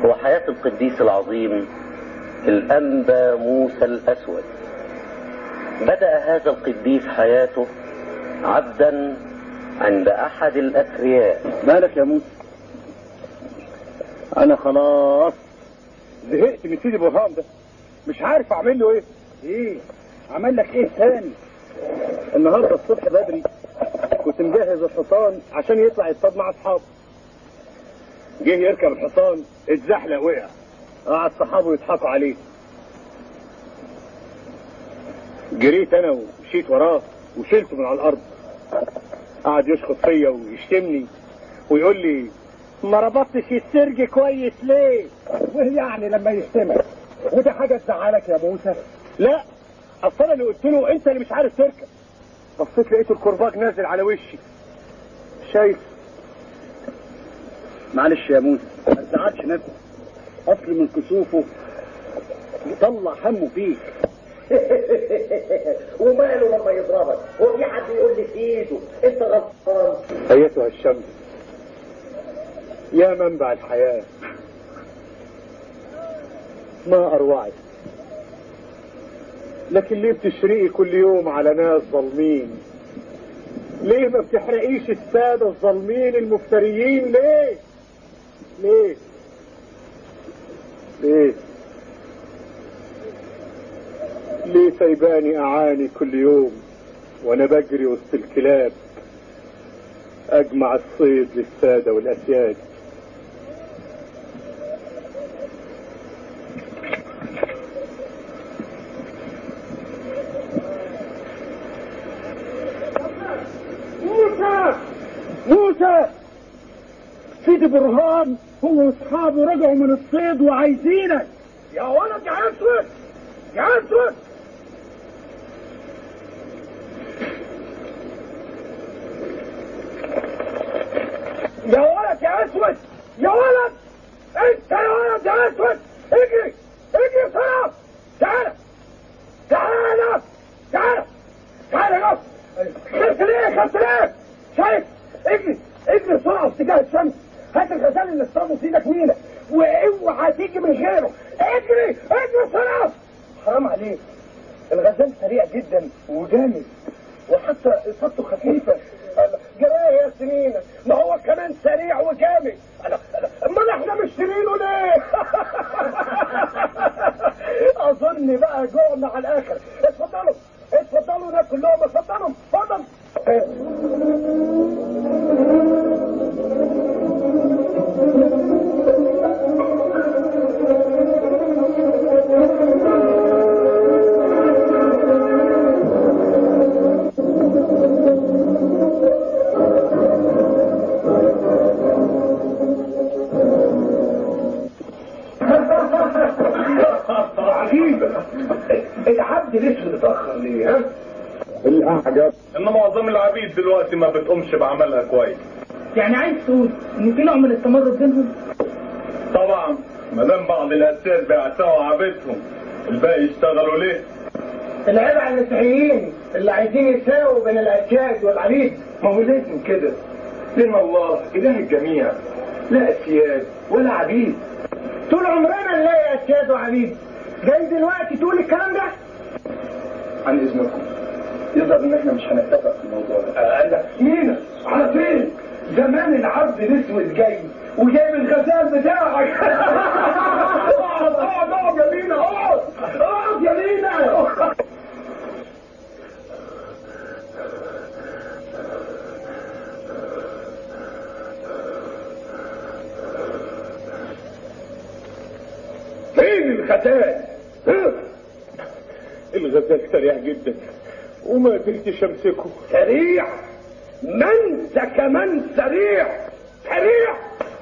هو حياة القديس العظيم الأنبا موسى الأسود بدأ هذا القديس حياته عبدا عند أحد الأثرياء مالك يا موسى انا خلاص زهقت من سيدي برهان ده مش عارف اعمل له ايه ايه عمل لك ايه تاني النهارده الصبح بدري كنت مجهز الحصان عشان يطلع يصطاد مع اصحابه جه يركب الحصان اتزحلق وقع قعد صحابه يضحكوا عليه جريت انا ومشيت وراه وشلته من على الارض قعد يشخط فيا ويشتمني ويقول لي ما ربطتش السرج كويس ليه؟ وايه يعني لما يشتمك؟ وده حاجه تزعلك يا موسى؟ لا اصل انا اللي قلت له انت اللي مش عارف تركب بصيت لقيت الكرباج نازل على وشي شايف معلش يا موسى ما تزعلش نفسك اصل من كسوفه يطلع همه فيك وماله لما يضربك هو في حد يقول لي في ايده انت غلطان ايتها الشمس يا منبع الحياة ما أروعك لكن ليه بتشرقي كل يوم على ناس ظالمين ليه ما بتحرقيش السادة الظالمين المفتريين ليه ليه ليه ليه سايباني أعاني كل يوم وأنا بجري وسط الكلاب أجمع الصيد للسادة والأسياد موسى موسى سيدي برهان هو واصحابه رجعوا من الصيد وعايزينك يا ولد يا اسود يا اسود يا ولد يا اسود يا ولد انت يا ولد يا اسود اجري اجري بسرعه تعالى تعالى تعالى تعالى يا خدت ليه خدت ليه شايف اجري اجري بسرعه اتجاه الشمس هات الغزال اللي اصطاده في ايدك مينا واوعى تيجي من غيره اجري اجري بسرعه حرام عليك الغزال سريع جدا وجامد وحتى اصابته خفيفه جرايه يا سنين ما هو كمان سريع وجامد امال احنا مشترينه ليه اظن بقى جوعنا على الاخر اتفضلوا اتفضلوا ناكل لهم اتفضلوا اتفضل عجيبة العبد الاسود اتأخر ليه ها؟ الأعجب ان معظم العبيد دلوقتي ما بتقومش بعملها كويس يعني عايز تقول ان في نوع من التمرد بينهم طبعا ما دام بعض الاسياد بيعتوا عبيدهم الباقي يشتغلوا ليه العيب على المسيحيين اللي عايزين يساووا بين الاسياد والعبيد ما هو لازم كده لأن الله إله الجميع لا أسياد ولا عبيد طول عمرنا نلاقي اسياد وعبيد جاي دلوقتي تقول الكلام ده عن إذنكم يظهر إن إحنا مش هنتفق في الموضوع ده لا مين على فين زمان العبد الأسود جاي وجايب الغزال بتاعك اقعد اقعد اقعد يا مينا اقعد اقعد يا مينا فين الغزال؟ ها؟ الغزال سريع جدا وما قدرتش امسكه سريع من ده كمان سريع سريع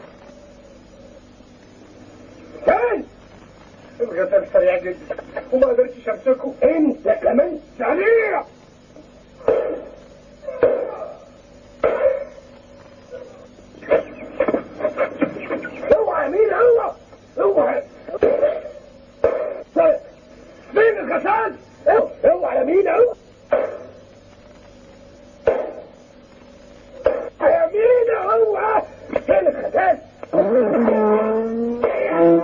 فين الغزال سريع جدا وما قدرتش امسكه انت كمان سريع اوعى مين اوعى اوعى فين الغزال اوعى يا مين اوعى يا مين اوعى فين الغزال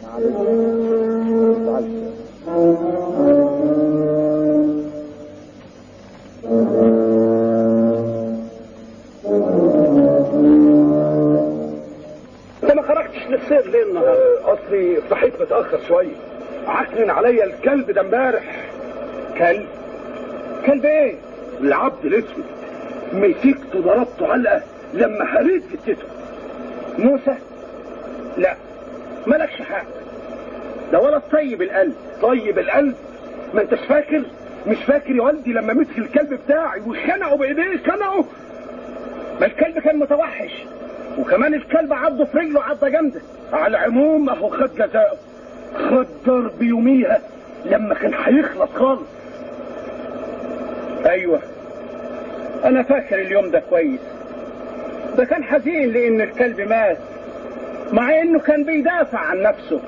انت ما خرجتش للسير ليه النهارده؟ اصلي صحيت متاخر شويه عكنن عليا الكلب ده امبارح كلب كلب ايه؟ العبد الاسود مسكته ضربته علقه لما هريت جتته موسى لا مالكش حق ده ولا طيب القلب طيب القلب ما انتش فاكر مش فاكر يا والدي لما مسك الكلب بتاعي وخنقه بايديه خنقه ما الكلب كان متوحش وكمان الكلب عضه في رجله عضه جامده على العموم اهو خد جزاءه خد ضرب يوميها لما كان هيخلص خالص ايوه انا فاكر اليوم ده كويس ده كان حزين لان الكلب مات مع انه كان بيدافع عن نفسه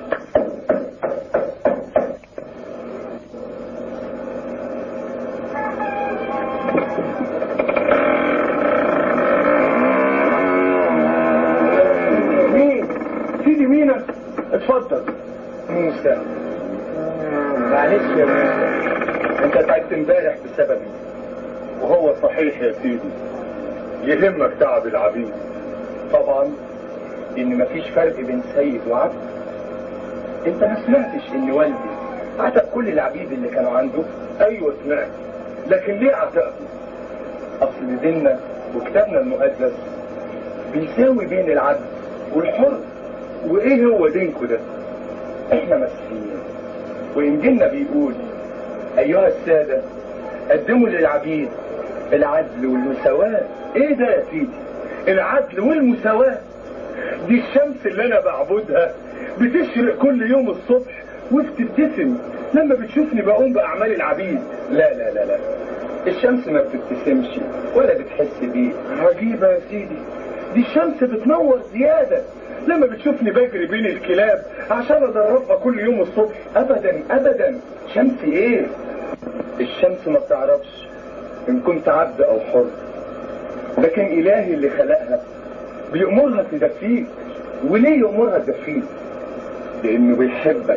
مين سيدي مينا اتفضل موسى معلش يا موسى انت تعبت امبارح بسببي وهو صحيح يا سيدي يهمك تعب العبيد طبعا ان مفيش فرق بين سيد وعبد انت ما سمعتش ان والدي عتق كل العبيد اللي كانوا عنده ايوه سمعت لكن ليه عتقهم اصل ديننا وكتابنا المقدس بيساوي بين العبد والحر وايه هو دينكو ده احنا مسيحيين وانجيلنا بيقول ايها الساده قدموا للعبيد العدل والمساواه ايه ده يا سيدي العدل والمساواة دي الشمس اللي انا بعبدها بتشرق كل يوم الصبح وبتبتسم لما بتشوفني بقوم باعمال العبيد لا لا لا لا الشمس ما بتبتسمش ولا بتحس بيه عجيبة يا سيدي دي الشمس بتنور زيادة لما بتشوفني بجري بين الكلاب عشان ادربها كل يوم الصبح ابدا ابدا شمس ايه الشمس ما بتعرفش ان كنت عبد او حر لكن الهي اللي خلقها بيأمرها تدفيك وليه يأمرها تدفيك لانه بيحبك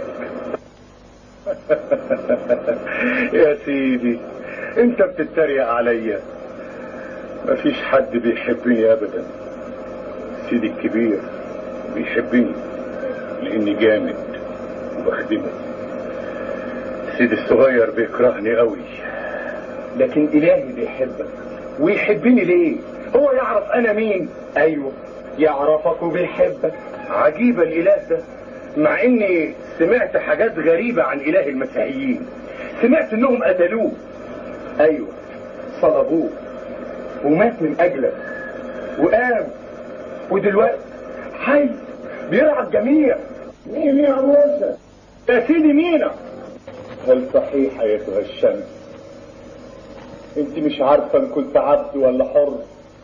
يا سيدي انت بتتريق عليا مفيش حد بيحبني ابدا سيدي الكبير بيحبني لاني جامد وبخدمه سيدي الصغير بيكرهني قوي لكن الهي بيحبك ويحبني ليه هو يعرف انا مين ايوه يعرفك وبيحبك عجيب الاله ده مع اني سمعت حاجات غريبة عن اله المسيحيين سمعت انهم قتلوه ايوه صلبوه ومات من اجلك وقام ودلوقتي حي بيرعى الجميع مين يا موسى يا سيدي مينا هل صحيح ايتها الشمس انت مش عارفه ان كنت عبد ولا حر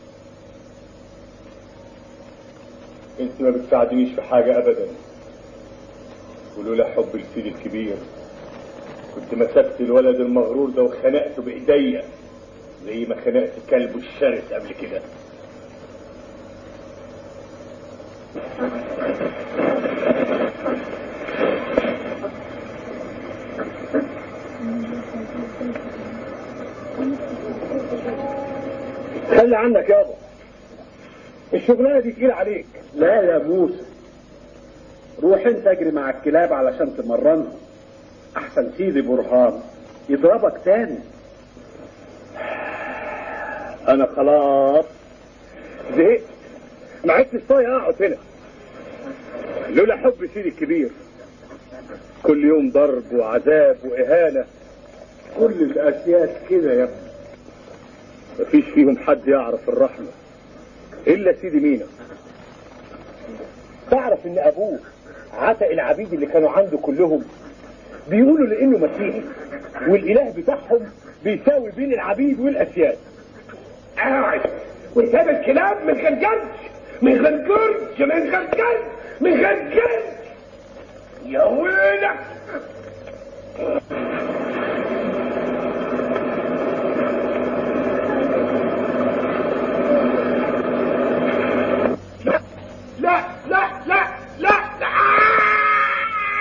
انت ما بتساعدنيش في حاجه ابدا ولولا حب السيد الكبير كنت مسكت الولد المغرور ده وخنقته بايديا زي ما خنقت كلبه الشرس قبل كده خلي عنك يابا الشغلانه دي تقيله عليك لا يا موسى روح انت اجري مع الكلاب علشان تمرنهم احسن سيدي برهان يضربك تاني انا خلاص زهقت ما عدتش طايق اقعد هنا لولا حب سيدي الكبير كل يوم ضرب وعذاب واهانه كل الاسياد كده يا ابني مفيش فيهم حد يعرف الرحمه الا سيدي مينا تعرف ان ابوه عتق العبيد اللي كانوا عنده كلهم بيقولوا لانه مسيحي والاله بتاعهم بيساوي بين العبيد والاسياد قاعد وساب الكلاب من غير جرج من غير جرج من غير جرج من غير جرج يا ويلك لا لا لا لا لا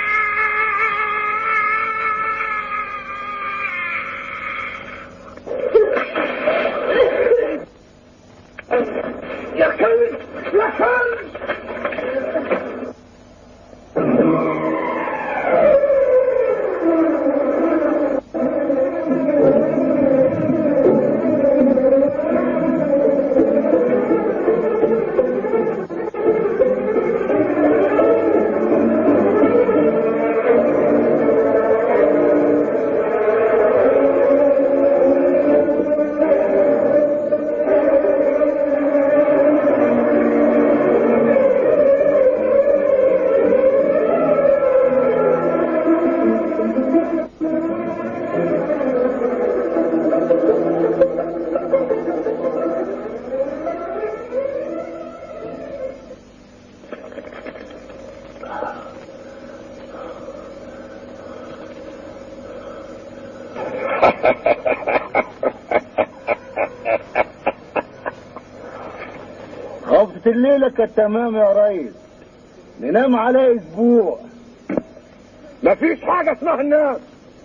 خبطة الليلة كانت تمام يا ريس ننام على اسبوع مفيش حاجة اسمها الناس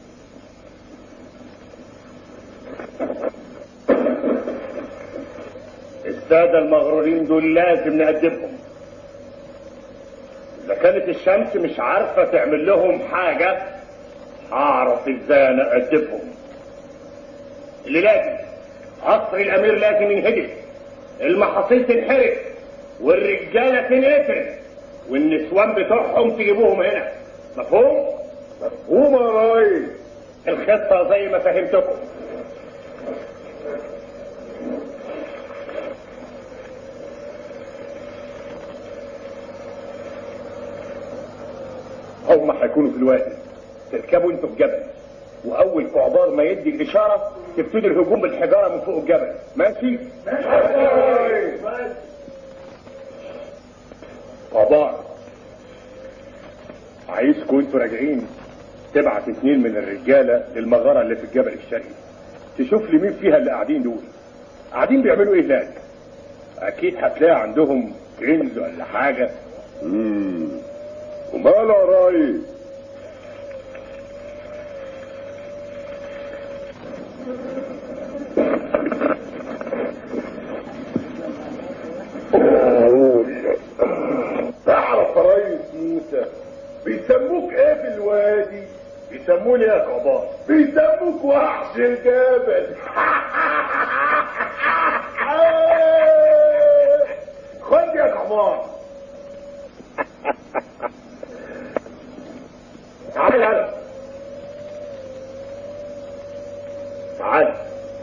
السادة المغرورين دول لازم نأدبهم إذا كانت الشمس مش عارفة تعمل لهم حاجة هعرف ازاي انا أدبهم اللي لازم قصر الأمير لازم ينهدم المحاصيل تنحرق والرجالة تنقتل والنسوان بتوعهم تجيبوهم هنا مفهوم؟ مفهوم يا ريس الخطة زي ما فهمتكم هم هيكونوا في الوادي تركبوا انتوا الجبل واول كعبار ما يدي الاشاره تبتدي الهجوم بالحجاره من فوق الجبل ماشي كعبار عايزكم انتوا راجعين تبعت اتنين من الرجاله للمغاره اللي في الجبل الشرقي تشوف لي مين فيها اللي قاعدين دول قاعدين بيعملوا ايه هناك اكيد هتلاقي عندهم كنز ولا حاجه وماله يا ريس تعرف يا ريس موسى بيسموك ايه في الوادي بيسموني يا كبار بيسموك وحش الجبل خد يا كبار تعال هلا تعال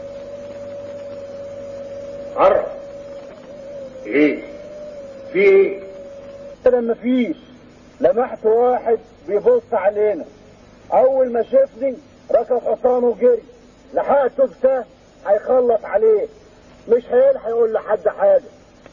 قرب ايه في ايه انا مفيش لمحت واحد بيبص علينا اول ما شافني ركب حصانه وجري لحقته بسهم هيخلص عليه مش هيلحق يقول لحد حاجه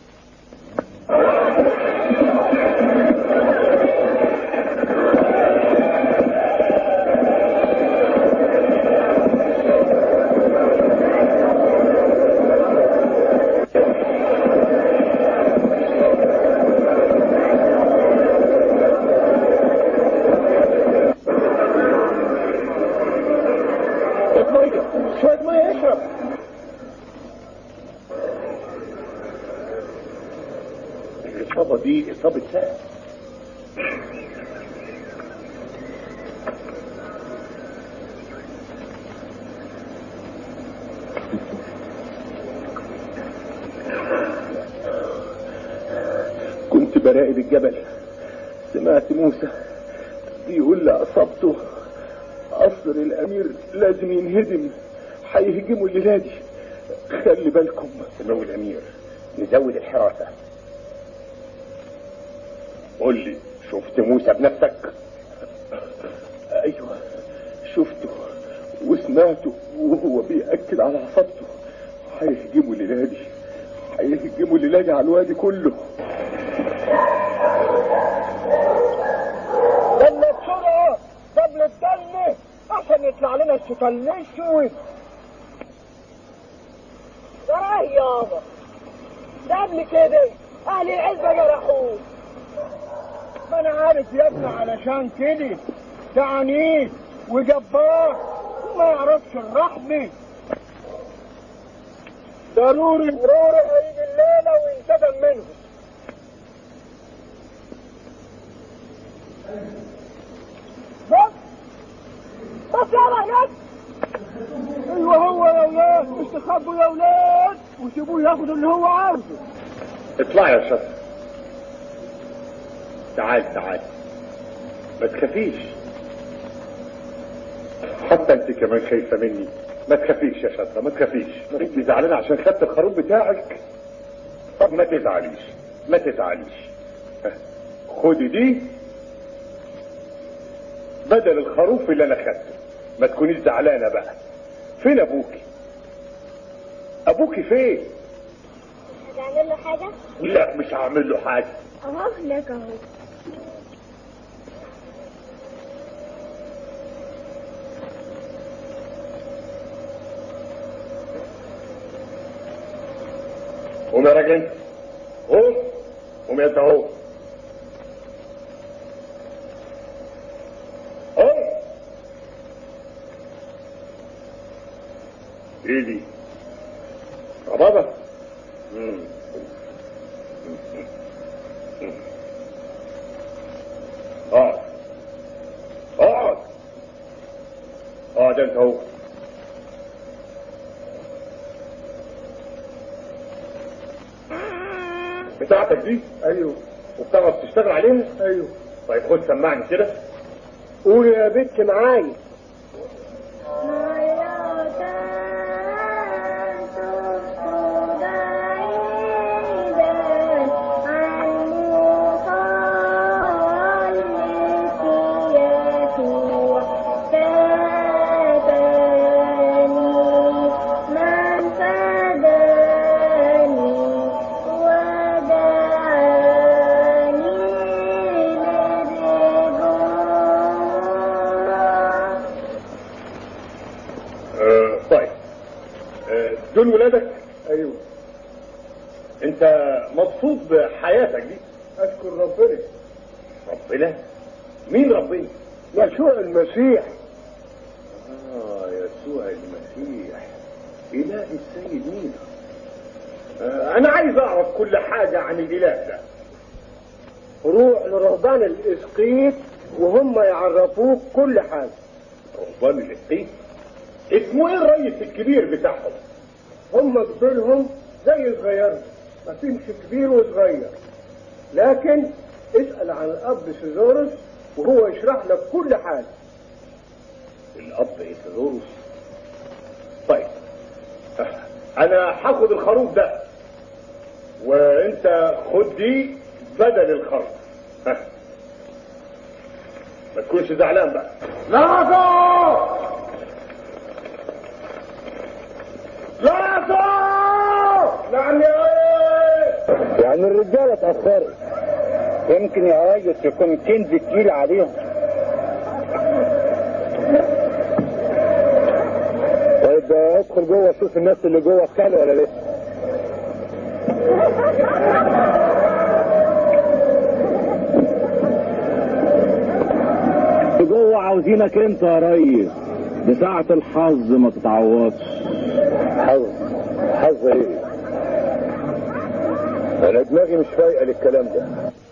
شوية مية اشرب الإصابة دي إصابة سهم كنت براقب الجبل سمعت موسى بيقول لأصابته قصر الأمير لازم ينهدم هيهجموا الليلة دي خلي بالكم سمو الأمير نزود الحراسة قول لي شفت موسى بنفسك ايوه شفته وسمعته وهو بيأكد على عصابته هيهجموا الليلة دي هيهجموا الليلة دي على الوادي كله لما بسرعة قبل الضلمة عشان يطلع لنا الشيطان الاسود تراه يابا ده قبل كده اهل العزبة جرحوه ما انا عارف يا ابني علشان كده ده عنيد وجبار وما يعرفش الرحمة ضروري ضروري هيجي الليلة وينتدم منه بس بس يابا هناك ايوه هو يا ولاد مش تخبوا يا ولاد وسيبوه ياخد اللي هو عاوزه اطلع يا شطر تعال تعال ما تخافيش حتى انت كمان خايفه مني ما تخافيش يا شطره ما تخافيش انت زعلانه عشان خدت الخروف بتاعك طب ما تزعليش ما تزعليش ها، خدي دي بدل الخروف اللي انا خدته ما تكونيش زعلانه بقى فين ابوكي ابوكي فين هتعمل له حاجة؟ لا مش هعمل له حاجه اهو هناك اهو قوم يا راجل انت قوم قوم يا انت اهو قوم ايه دي ربابة مم. اقعد اقعد اقعد انت اهو بتاعتك دي ايوه وبتعرف تشتغل عليها ايوه طيب خد سمعني كده قول يا بنت معايا آه طيب آه دول ولادك ايوه انت مبسوط بحياتك دي اشكر ربنا ربنا مين ربنا يسوع المسيح اه يسوع المسيح اله السيد مين آه انا عايز اعرف كل حاجة عن الاله ده روح لرهبان الاسقيط وهم يعرفوك كل حاجه رهبان الاسقيط اسمه ايه الريس الكبير بتاعهم هم كبيرهم زي صغيرهم ما فيهمش كبير وصغير لكن اسأل عن الأب سيزورس وهو يشرح لك كل حاجة الاب ايثيروس طيب آه، انا هاخد الخروف ده وانت خد دي بدل الخروف ها. ما تكونش زعلان بقى لازو لازو نعم يا ريس يعني الرجالة اتأخرت يمكن يا ريس يكون كنز تقيل عليهم طيب ادخل جوه شوف الناس اللي جوه كانوا ولا لسه جوه عاوزينك انت يا ريس دي ساعة الحظ ما تتعوضش حظ حظ ايه انا دماغي مش فايقه للكلام ده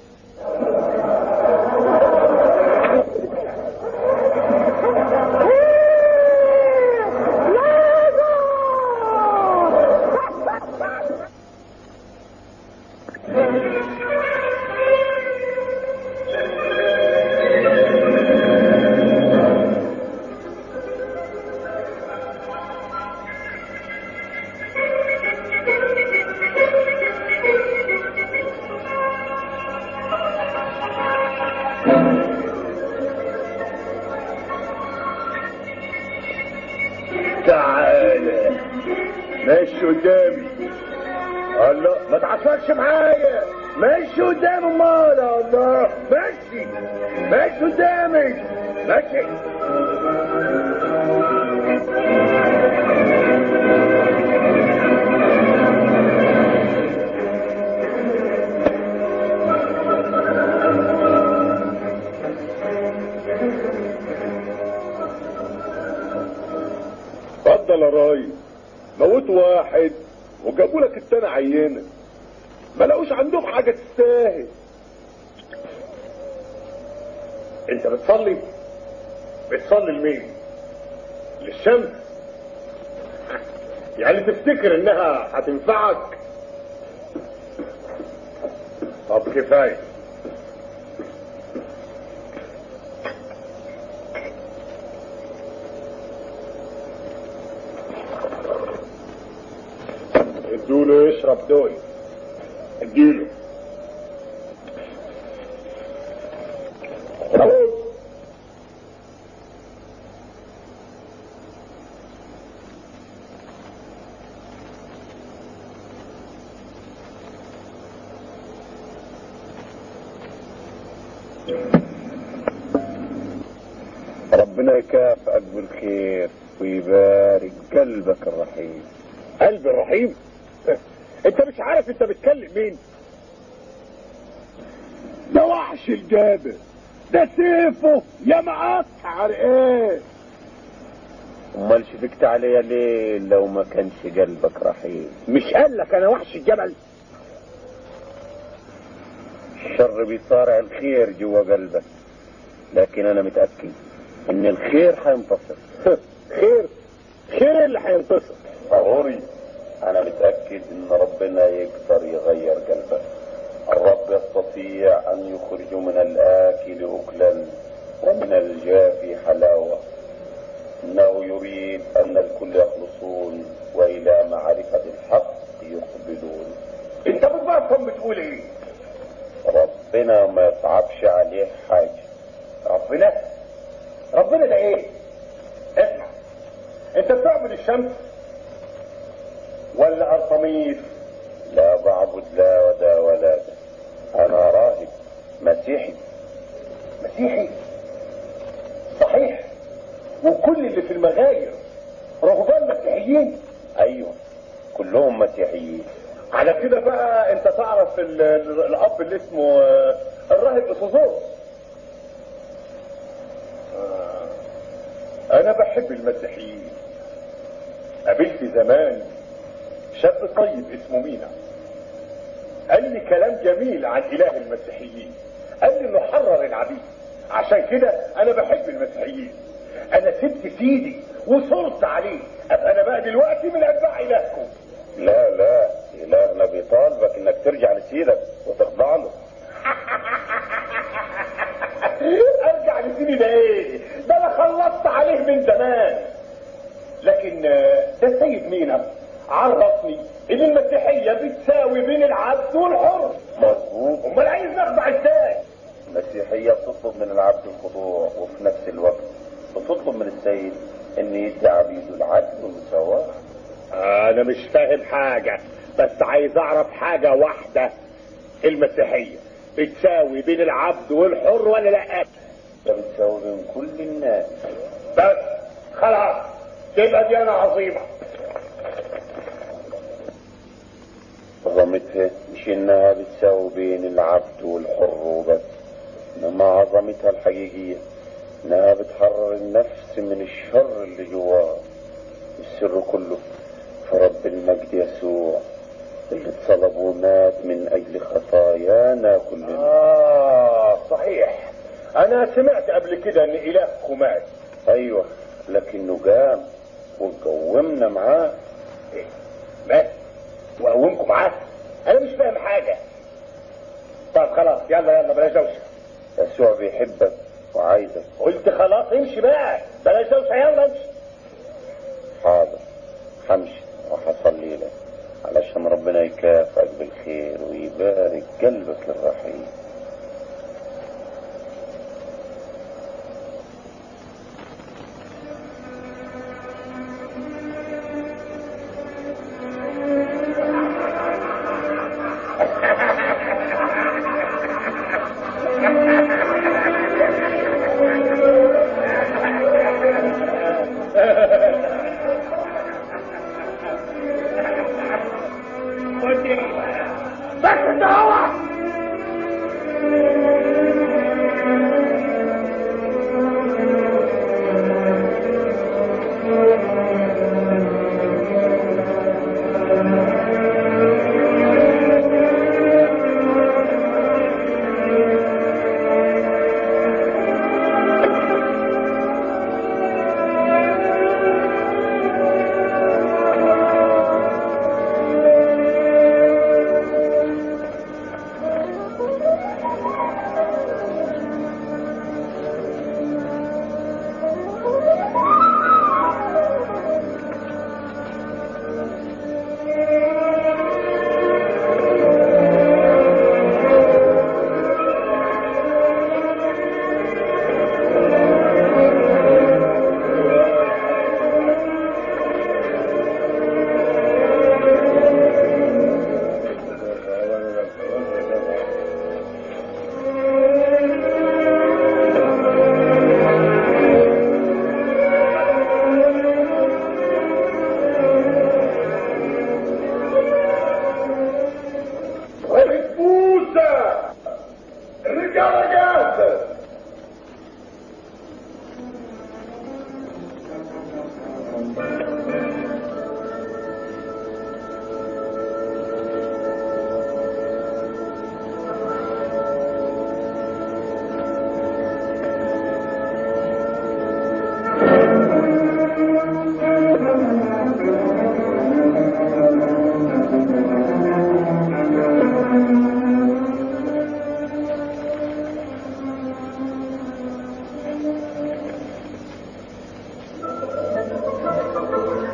تعالى ماشي قدامي الله ما تعصبش معايا ماشي قدامي امال يا الله ماشي ماشي قدامي ماشي اتفضل يا راي موت واحد وجابوا لك التاني عينه ما لقوش عندهم حاجه تستاهل انت بتصلي بتصلي لمين للشمس يعني تفتكر انها هتنفعك طب كفايه ادوله يشرب دول اديله خلاص ربنا يكافئك بالخير ويبارك قلبك الرحيم قلب الرحيم انت مش عارف انت بتكلم مين ده وحش الجابر ده سيفه يا مقطع عرقان امال شفقت عليا ليه لو ما كانش قلبك رحيم مش قال لك انا وحش الجبل الشر بيصارع الخير جوا قلبك لكن انا متاكد ان الخير هينتصر خير خير اللي هينتصر ضروري انا متاكد ان ربنا يقدر يغير قلبك الرب يستطيع ان يخرج من الاكل اكلا ومن الجافي حلاوه انه يريد ان الكل يخلصون والى معرفه الحق يقبلون انت بتبطل بتقول ايه ربنا ما يصعبش عليه حاجه ربنا ربنا ده ايه اسمع انت بتعبد الشمس ولا ارطميس لا بعبد لا ودا ولا ده انا راهب مسيحي مسيحي صحيح وكل اللي في المغاير رهبان مسيحيين ايوه كلهم مسيحيين على كده بقى انت تعرف ال- ال- الاب اللي اسمه آه، الراهب اسوزوس آه، انا بحب المسيحيين قابلت زمان شاب طيب اسمه مينا قال لي كلام جميل عن اله المسيحيين قال لي انه حرر العبيد عشان كده انا بحب المسيحيين انا سبت سيدي وصرت عليه ابقى انا بقى دلوقتي من اتباع الهكم لا لا الهنا بيطالبك انك ترجع لسيدك وتخضع له ارجع لسيدي ده ايه ده انا خلصت عليه من زمان لكن آه، ده السيد مينا عرفني ان المسيحيه بتساوي بين العبد والحر مظبوط امال عايز نخضع ازاي المسيحيه بتطلب من العبد الخضوع وفي نفس الوقت بتطلب من السيد ان يدي عبيده العدل والمساواه انا مش فاهم حاجه بس عايز اعرف حاجه واحده المسيحيه بتساوي بين العبد والحر ولا لا ده بتساوي بين كل الناس بس خلاص تبقى دي انا عظيمه عظمتها مش انها بتساوي بين العبد والحر وبس انما عظمتها الحقيقية انها بتحرر النفس من الشر اللي جواها السر كله في رب المجد يسوع اللي اتصلب ومات من اجل خطايانا كلنا اه صحيح انا سمعت قبل كده ان الهكم مات ايوه لكنه قام وقومنا معاه إيه؟ مات واقومكم معاه انا مش فاهم حاجه طب خلاص يلا يلا بلاش دوشه يسوع بيحبك وعايزك قلت خلاص امشي بقى بلاش دوشه يلا امشي حاضر همشي وهصلي لك علشان ربنا يكافئك بالخير ويبارك قلبك الرحيم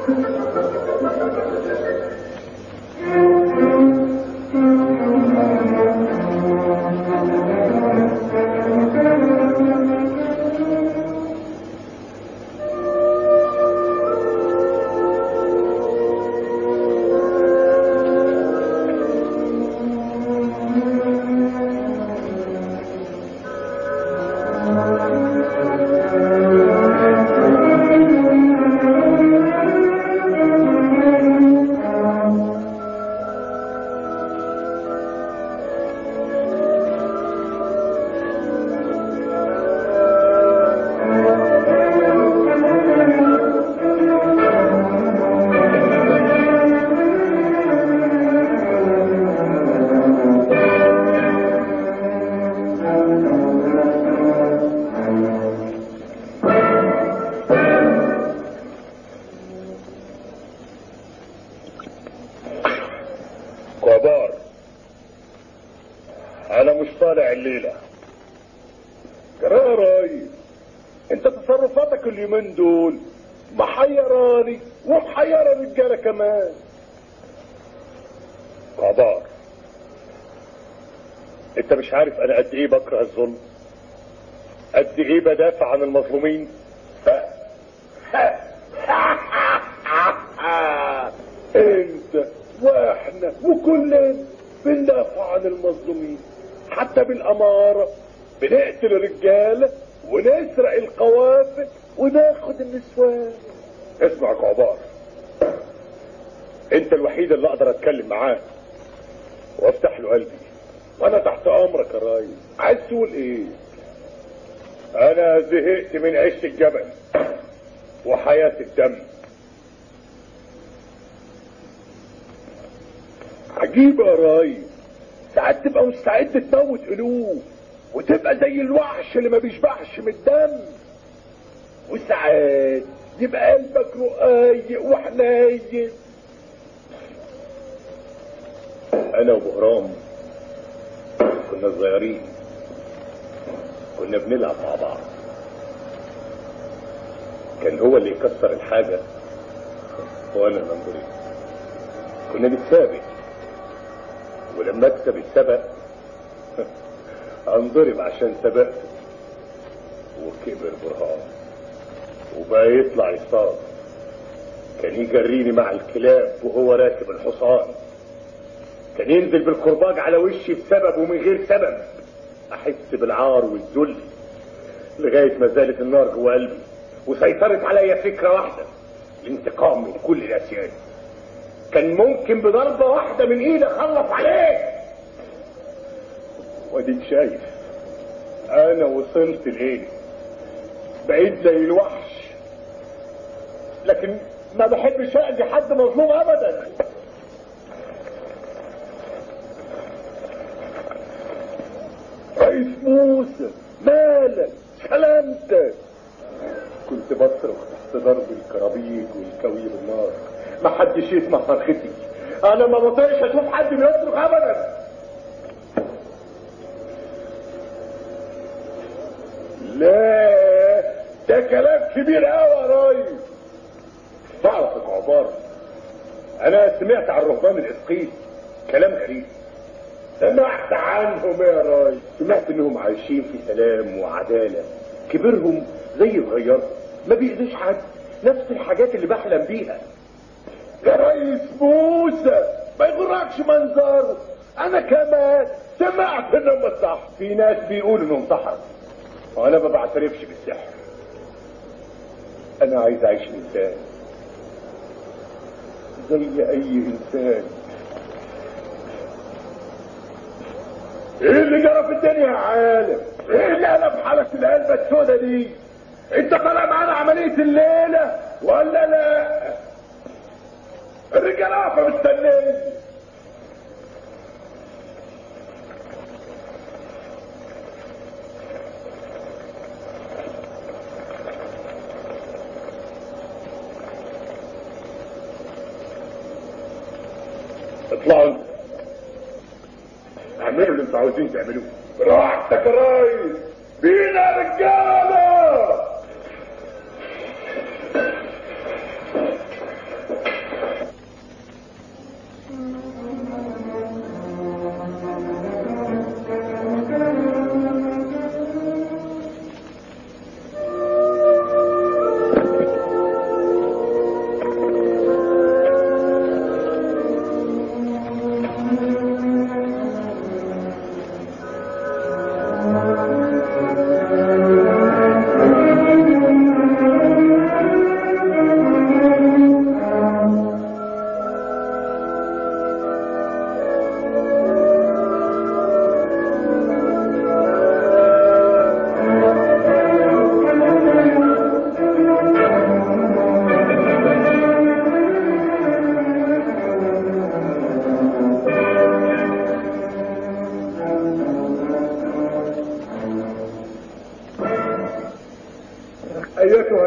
كبار انا مش طالع الليله يا ريس انت تصرفاتك اليومين دول محيراني ومحيرة الرجالة كمان كبار انت مش عارف انا قد ايه بكره الظلم قد ايه بدافع عن المظلومين انت واحنا وكلنا بندافع عن المظلومين حتى بالامارة بنقتل الرجالة ونسرق القوافل وناخد النسوان اسمع يا كعبار انت الوحيد اللي اقدر اتكلم معاه وافتح له قلبي وانا تحت امرك يا ريس عايز تقول ايه انا زهقت من عيش الجبل وحياة الدم عجيب يا ريس ساعات تبقى مستعد تموت الوف وتبقى زي الوحش اللي ما بيشبعش من الدم وساعات يبقى قلبك رقيق وحنين انا وبهرام كنا صغيرين كنا بنلعب مع بعض كان هو اللي يكسر الحاجة وانا اللي انضرب كنا نتسابق ولما اكسب السبق انضرب عشان سبقته وكبر برهان وبقى يطلع يصطاد كان يجريني مع الكلاب وهو راكب الحصان كان ينزل بالكرباج على وشي بسبب ومن غير سبب احس بالعار والذل لغايه ما زالت النار جوه قلبي وسيطرت عليا فكره واحده الانتقام من كل الاسياد كان ممكن بضربه واحده من ايدي اخلص عليه واديك شايف انا وصلت لايه بقيت زي الوحش لكن ما بحبش اذي حد مظلوم ابدا رئيس موسى مالك سلامتك كنت بصرخ تحت ضرب الكرابيج والكوي بالنار ما حدش يسمع صرختي انا ما بطيقش اشوف حد بيصرخ ابدا لا ده كلام كبير قوي يا ريس تعرف يا كعبار انا سمعت عن رهبان الاسقيط كلام غريب سمعت عنهم يا ريس سمعت انهم عايشين في سلام وعداله كبرهم زي صغيرهم ما بيأذيش حد نفس الحاجات اللي بحلم بيها يا ريس موسى ما يغركش منظره انا كمان سمعت انهم صح في ناس بيقولوا انهم سحر وانا ما بعترفش بالسحر انا عايز اعيش انسان زي اي انسان ايه اللي جرى في الدنيا يا عالم ايه اللي قلب حالك القلبة السودة دي انت طالع معانا عملية الليلة ولا لا الرجالة واقفة مستنية اطلعوا انتوا اعملوا اللي انتوا عاوزين تعملوه براحتك يا ريس بينا رجالة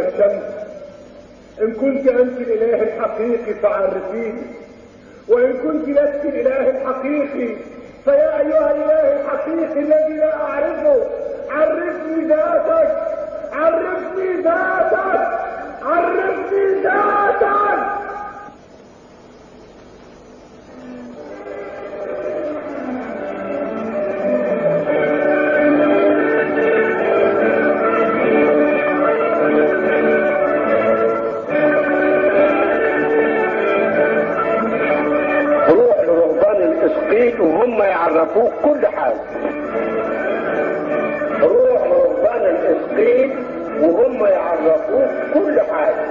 الشمس ان كنت انت الاله الحقيقي فعرفيني وان كنت لست الاله الحقيقي فيا ايها الاله الحقيقي الذي لا اعرفه عرفني ذاتك عرفني ذاتك عرفني ذاتك روح لرهبان الاسقيط وهم يعرفوك كل حاجه روح لرهبان الاسقيط وهم يعرفوك كل حاجه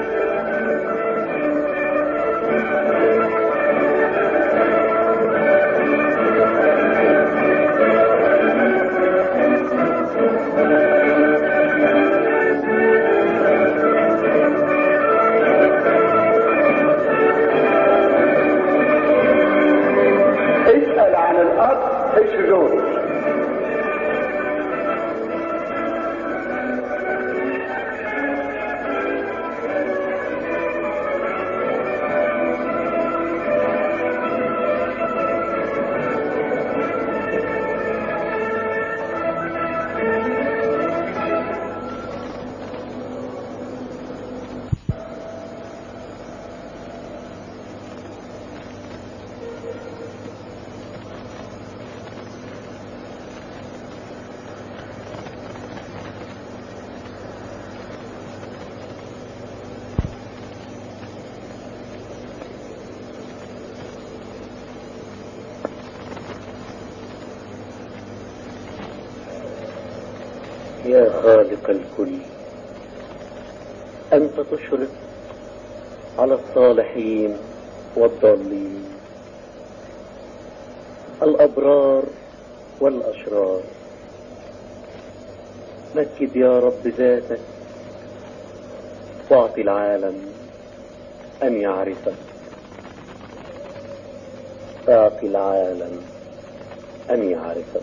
اسأل عن الأرض ايش دول يا خالق الكل أنت تشرق على الصالحين والضالين الأبرار والأشرار مجد يا رب ذاتك واعطي العالم أن يعرفك اعطي العالم أن يعرفك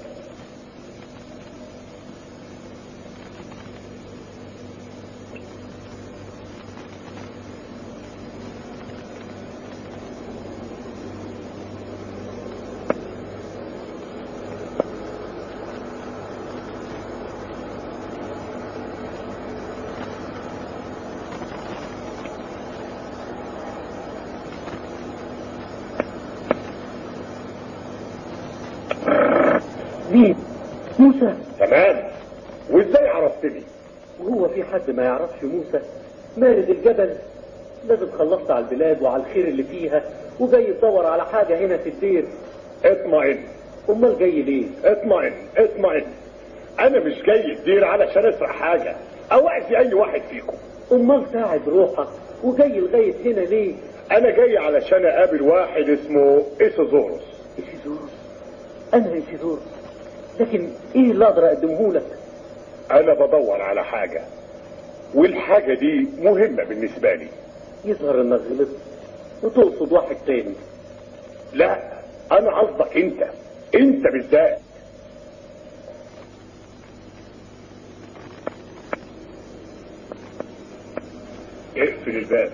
مين موسى تمام وازاي عرفتني وهو في حد ما يعرفش موسى مارد الجبل لازم خلصت على البلاد وعلى الخير اللي فيها وجاي تدور على حاجة هنا في الدير اطمئن امال جاي ليه اطمئن اطمئن انا مش جاي الدير علشان اسرق حاجة او اذي اي واحد فيكم امال ساعد روحك وجاي لغاية هنا ليه انا جاي علشان اقابل واحد اسمه ايسوزوروس إيسيدوروس انا إيسيدوروس لكن ايه اللي اقدر اقدمه لك انا بدور على حاجة والحاجة دي مهمة بالنسبة لي يظهر انك غلطت وتقصد واحد تاني لا انا قصدك انت انت بالذات اقفل الباب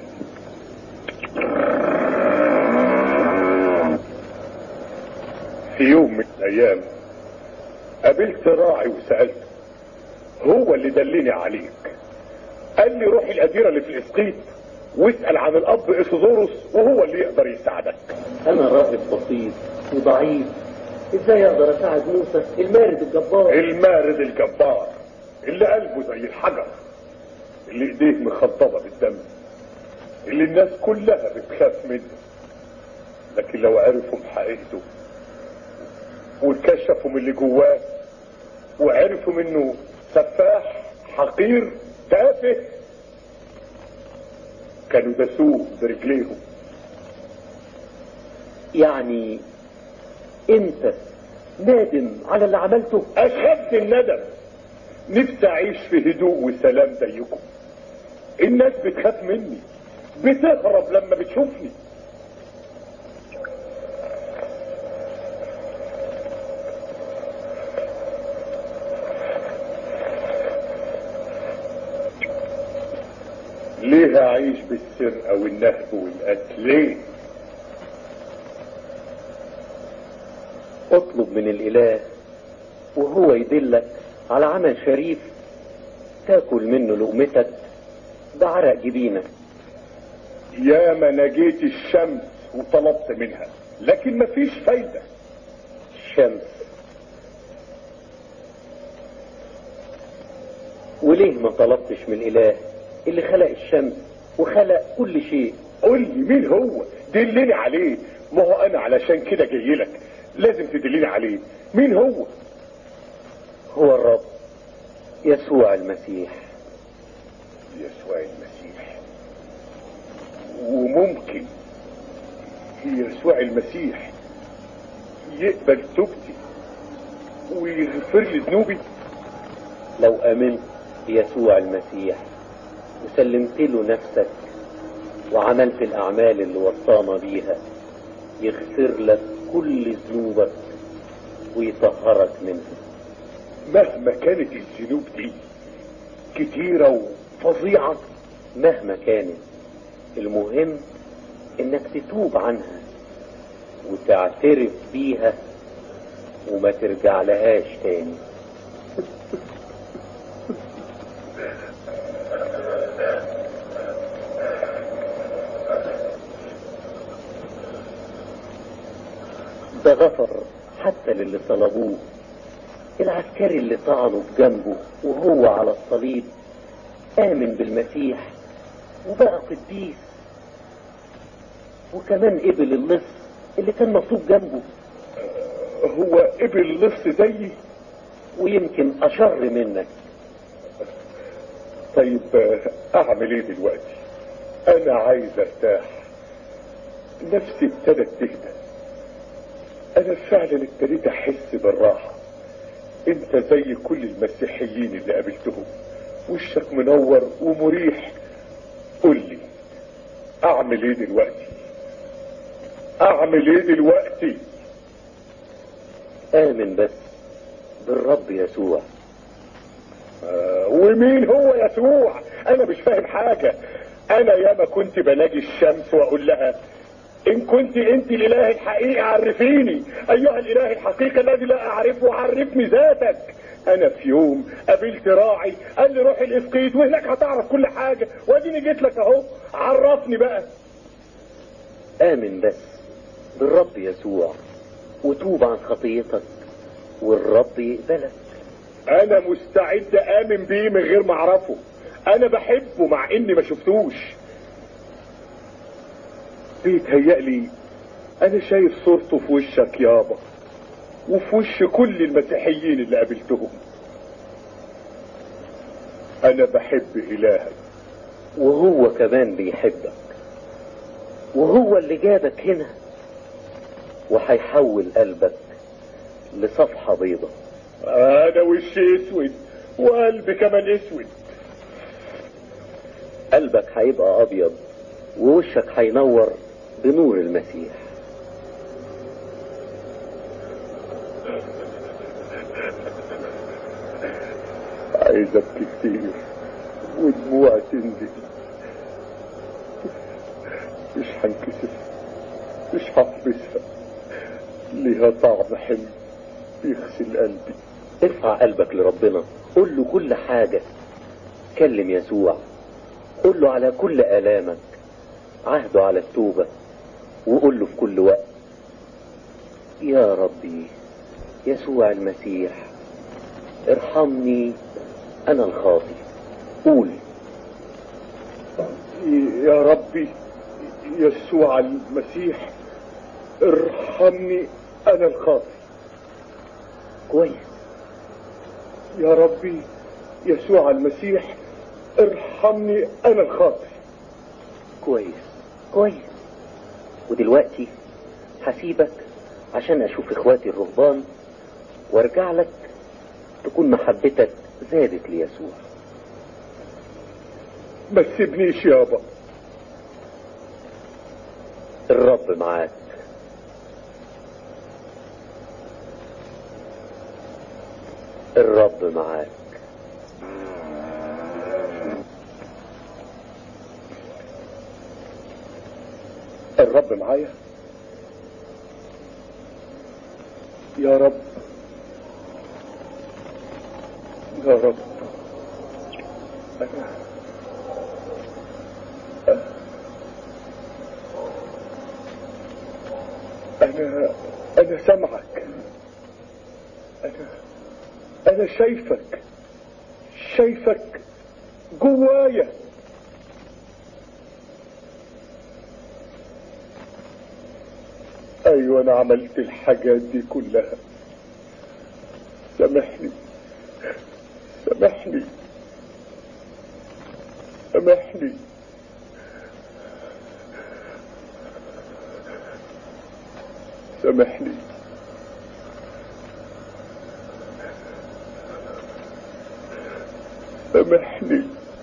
في يوم من الايام قابلت راعي وسألته هو اللي دلني عليك قال لي روح الأديرة اللي في الإسقيط واسأل عن الأب إيسوزوروس وهو اللي يقدر يساعدك انا راهب بسيط وضعيف ازاي اقدر اساعد موسى المارد الجبار المارد الجبار اللي قلبه زي الحجر اللي ايديه مخضبة بالدم اللي الناس كلها بتخاف منه لكن لو عرفوا بحقيقته وكشفوا من اللي جواه وعرفوا منه سفاح حقير تافه كانوا دسوه برجليهم يعني انت نادم على اللي عملته اشد الندم نفسي اعيش في هدوء وسلام زيكم الناس بتخاف مني بتهرب لما بتشوفني ليه اعيش بالسرقة والنهب والقتل ليه اطلب من الاله وهو يدلك على عمل شريف تاكل منه لقمتك بعرق جبينك يا ما نجيت الشمس وطلبت منها لكن مفيش فايدة الشمس وليه ما طلبتش من الاله اللي خلق الشمس وخلق كل شيء قول لي مين هو دلني عليه ما هو انا علشان كده جاي لك لازم تدلني عليه مين هو هو الرب يسوع المسيح يسوع المسيح وممكن يسوع المسيح يقبل توبتي ويغفر لي ذنوبي لو امنت بيسوع المسيح وسلمت له نفسك وعملت الاعمال اللي وصانا بيها يغفر لك كل ذنوبك ويطهرك منها مهما كانت الذنوب دي كتيرة وفظيعة مهما كانت المهم انك تتوب عنها وتعترف بيها وما ترجع لهاش تاني ده غفر حتى للي طلبوه العسكري اللي طعنه بجنبه وهو على الصليب آمن بالمسيح وبقى قديس وكمان قبل اللص اللي كان مصلوب جنبه هو قبل لص زيي ويمكن أشر منك طيب اعمل ايه دلوقتي انا عايز ارتاح نفسي ابتدت تهدى انا فعلا ابتديت احس بالراحة انت زي كل المسيحيين اللي قابلتهم وشك منور ومريح قول لي اعمل ايه دلوقتي اعمل ايه دلوقتي آمن بس بالرب يسوع آه ومين هو يسوع انا مش فاهم حاجة انا ياما كنت بلاقي الشمس واقول لها ان كنت انت الاله الحقيقي عرفيني ايها الاله الحقيقي الذي لا اعرفه عرفني ذاتك انا في يوم قابلت راعي قال لي روح الاسقيط وهناك هتعرف كل حاجة واديني جيت لك اهو عرفني بقى آمن بس بالرب يسوع وتوب عن خطيتك والرب يقبلك انا مستعد امن بيه من غير ما اعرفه انا بحبه مع اني ما شفتوش بيتهيألي انا شايف صورته في وشك يابا وفي وش كل المسيحيين اللي قابلتهم انا بحب الهك وهو كمان بيحبك وهو اللي جابك هنا وهيحول قلبك لصفحة بيضة انا وشي اسود وقلبي كمان اسود قلبك هيبقى ابيض ووشك هينور بنور المسيح عايز ابكي كتير ودموع تنزل مش هنكسف مش هحبسها ليها طعم حلو يغسل قلبي ارفع قلبك لربنا قول له كل حاجة كلم يسوع قول له على كل آلامك عهده على التوبة وقول له في كل وقت يا ربي يسوع المسيح ارحمني انا الخاطي قول يا ربي يسوع المسيح ارحمني انا الخاطئ كويس يا ربي يسوع المسيح ارحمني انا الخاطئ كويس كويس ودلوقتي هسيبك عشان اشوف اخواتي الرهبان وارجع لك تكون محبتك زادت ليسوع ما تسيبنيش يابا الرب معاك الرب معاك الرب معايا يا رب يا رب أنا أنا أنا سامعك أنا أنا شايفك شايفك جوايا أيوة أنا عملت الحاجات دي كلها سامحني سامحني سامحني سامحني سامحني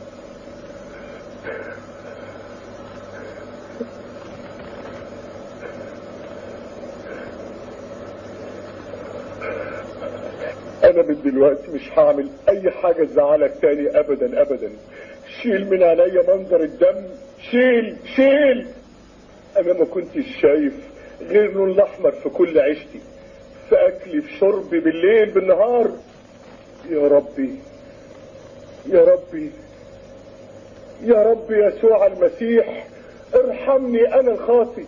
انا من دلوقتي مش هعمل اي حاجة تزعلك تاني ابدا ابدا شيل من عينيا منظر الدم شيل شيل انا ما كنتش شايف غير لون الاحمر في كل عيشتي في اكلي في شربي بالليل بالنهار يا ربي يا ربي يا رب يسوع المسيح ارحمني انا الخاطي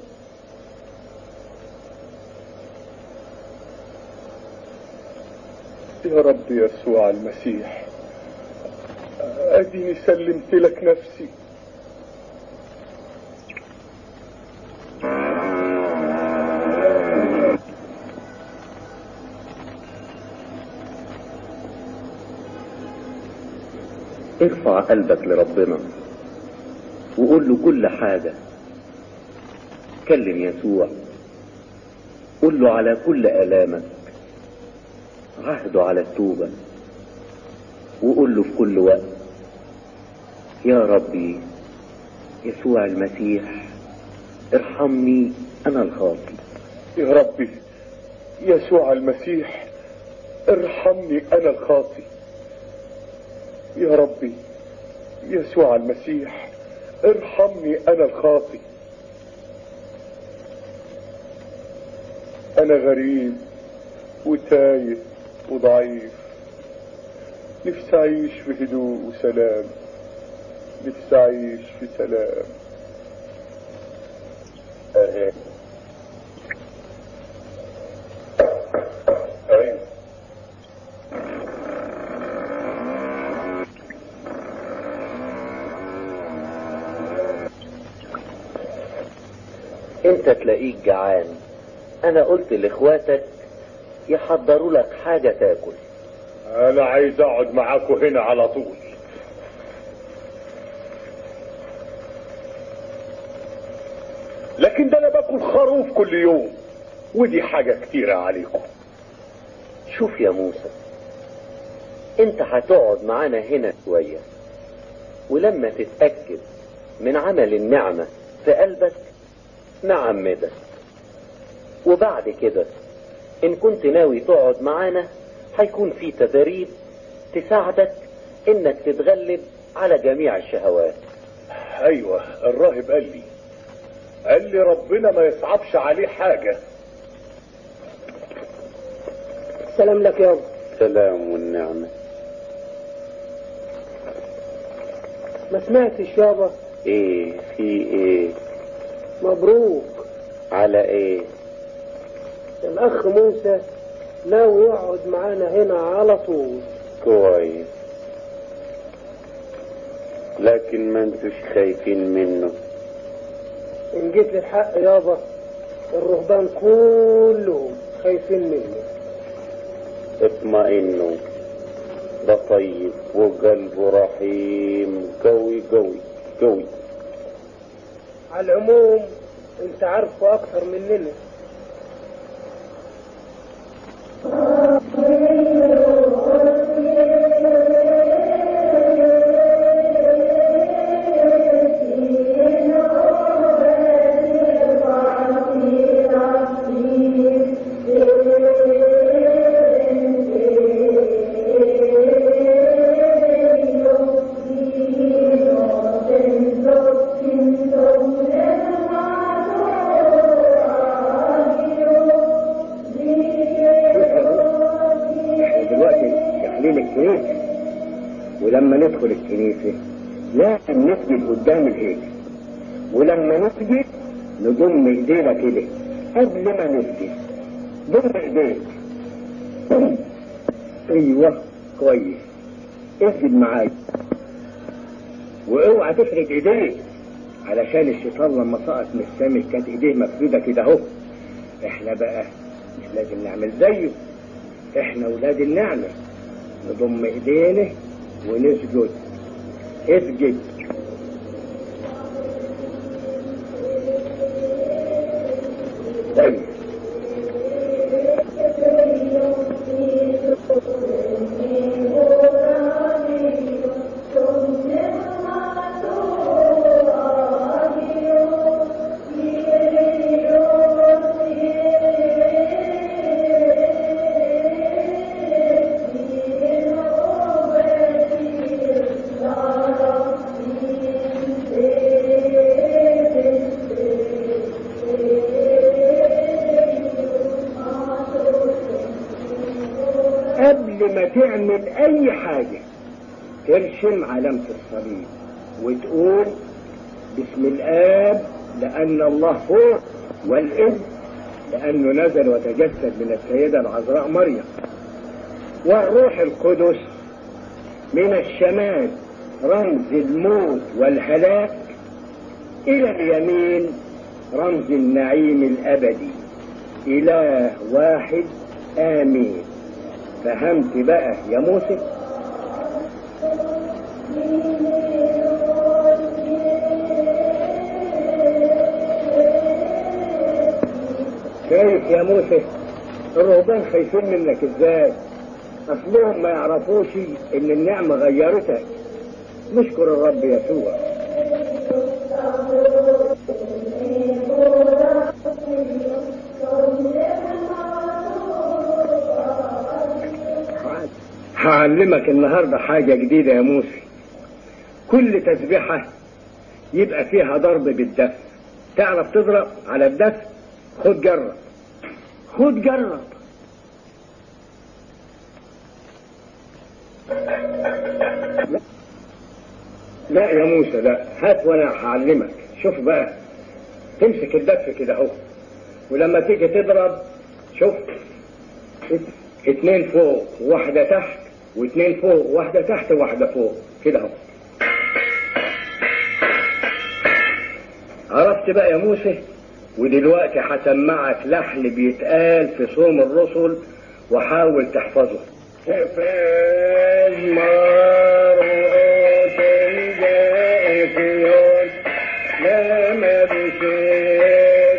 يا رب يسوع المسيح اديني سلمت لك نفسي ارفع قلبك لربنا وقول له كل حاجة كلم يسوع قول له على كل آلامك عهده على التوبة وقول له في كل وقت يا ربي يسوع المسيح ارحمني أنا الخاطي يا ربي يسوع المسيح ارحمني انا الخاطي يا ربي يسوع المسيح ارحمني انا الخاطي انا غريب وتايه وضعيف نفسي اعيش في هدوء وسلام نفسي اعيش في سلام أهي. أيوة. انت تلاقيك جعان انا قلت لاخواتك يحضروا لك حاجة تاكل انا عايز اقعد معاكم هنا على طول لكن ده انا باكل خروف كل يوم ودي حاجة كتيرة عليكم شوف يا موسى انت هتقعد معانا هنا شوية ولما تتأكد من عمل النعمة في قلبك نعمدك وبعد كده ان كنت ناوي تقعد معانا هيكون في تدريب تساعدك انك تتغلب على جميع الشهوات ايوه الراهب قال لي قال لي ربنا ما يصعبش عليه حاجة سلام لك يابا سلام والنعمة ما سمعتش يابا ايه في ايه مبروك على ايه الاخ موسى ناوي يقعد معانا هنا على طول كويس لكن ما انتوش خايفين منه ان جيت للحق يابا الرهبان كلهم خايفين مني اطمئنوا ده طيب وقلبه رحيم قوي قوي قوي على العموم انت عارفه اكتر مننا Thank you. ولما ندخل الكنيسة لازم نسجد قدام الهيكل ولما نسجد نضم ايدينا كده قبل ما نسجد ضم ايديك ايوه كويس اسجد معايا واوعى تفرد ايديك علشان الشيطان لما سقط من السما كانت ايديه مفروده كده اهو احنا بقى مش لازم نعمل زيه احنا ولاد النعمه نضم ايدينا ونسجد اسجد طيب قبل ما تعمل اي حاجة ترشم علامة الصليب وتقول بسم الاب لان الله فوق والابن لانه نزل وتجسد من السيدة العذراء مريم والروح القدس من الشمال رمز الموت والهلاك الى اليمين رمز النعيم الابدي اله واحد امين فهمت بقى يا موسى شايف يا موسى الرهبان خايفين منك ازاي اصلهم ما يعرفوش ان النعمة غيرتك نشكر الرب يسوع هعلمك النهاردة حاجة جديدة يا موسى كل تسبيحة يبقى فيها ضرب بالدف تعرف تضرب على الدف خد جرب خد جرب لا. لا يا موسى لا هات وانا هعلمك شوف بقى تمسك الدف كده اهو ولما تيجي تضرب شوف اتنين فوق وواحدة تحت واتنين فوق وواحدة تحت وواحدة فوق كده اهو عرفت بقى يا موسى ودلوقتي هسمعك لحن بيتقال في صوم الرسل وحاول تحفظه فاز مرأة جائزيون لما بشير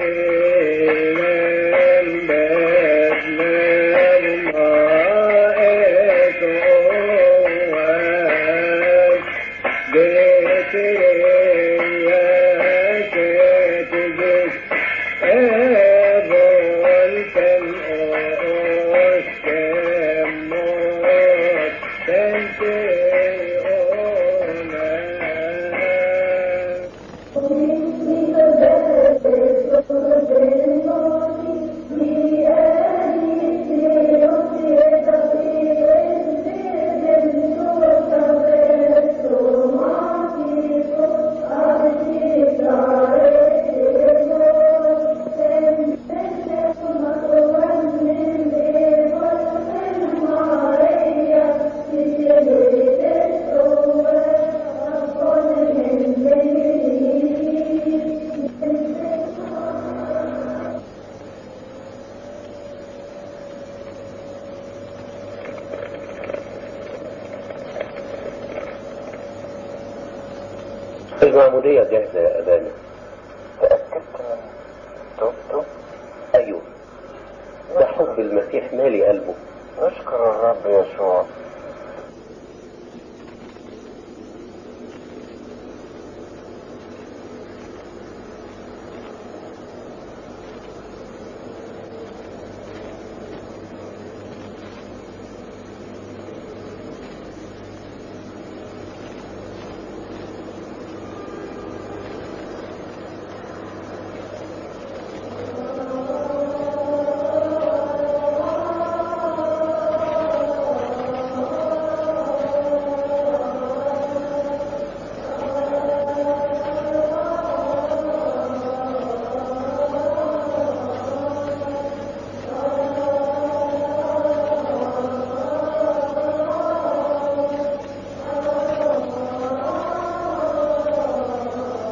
المعمودية جاهزة يا أبانا تأكدت من توبته أيوه ده حب المسيح مالي قلبه نشكر الرب يسوع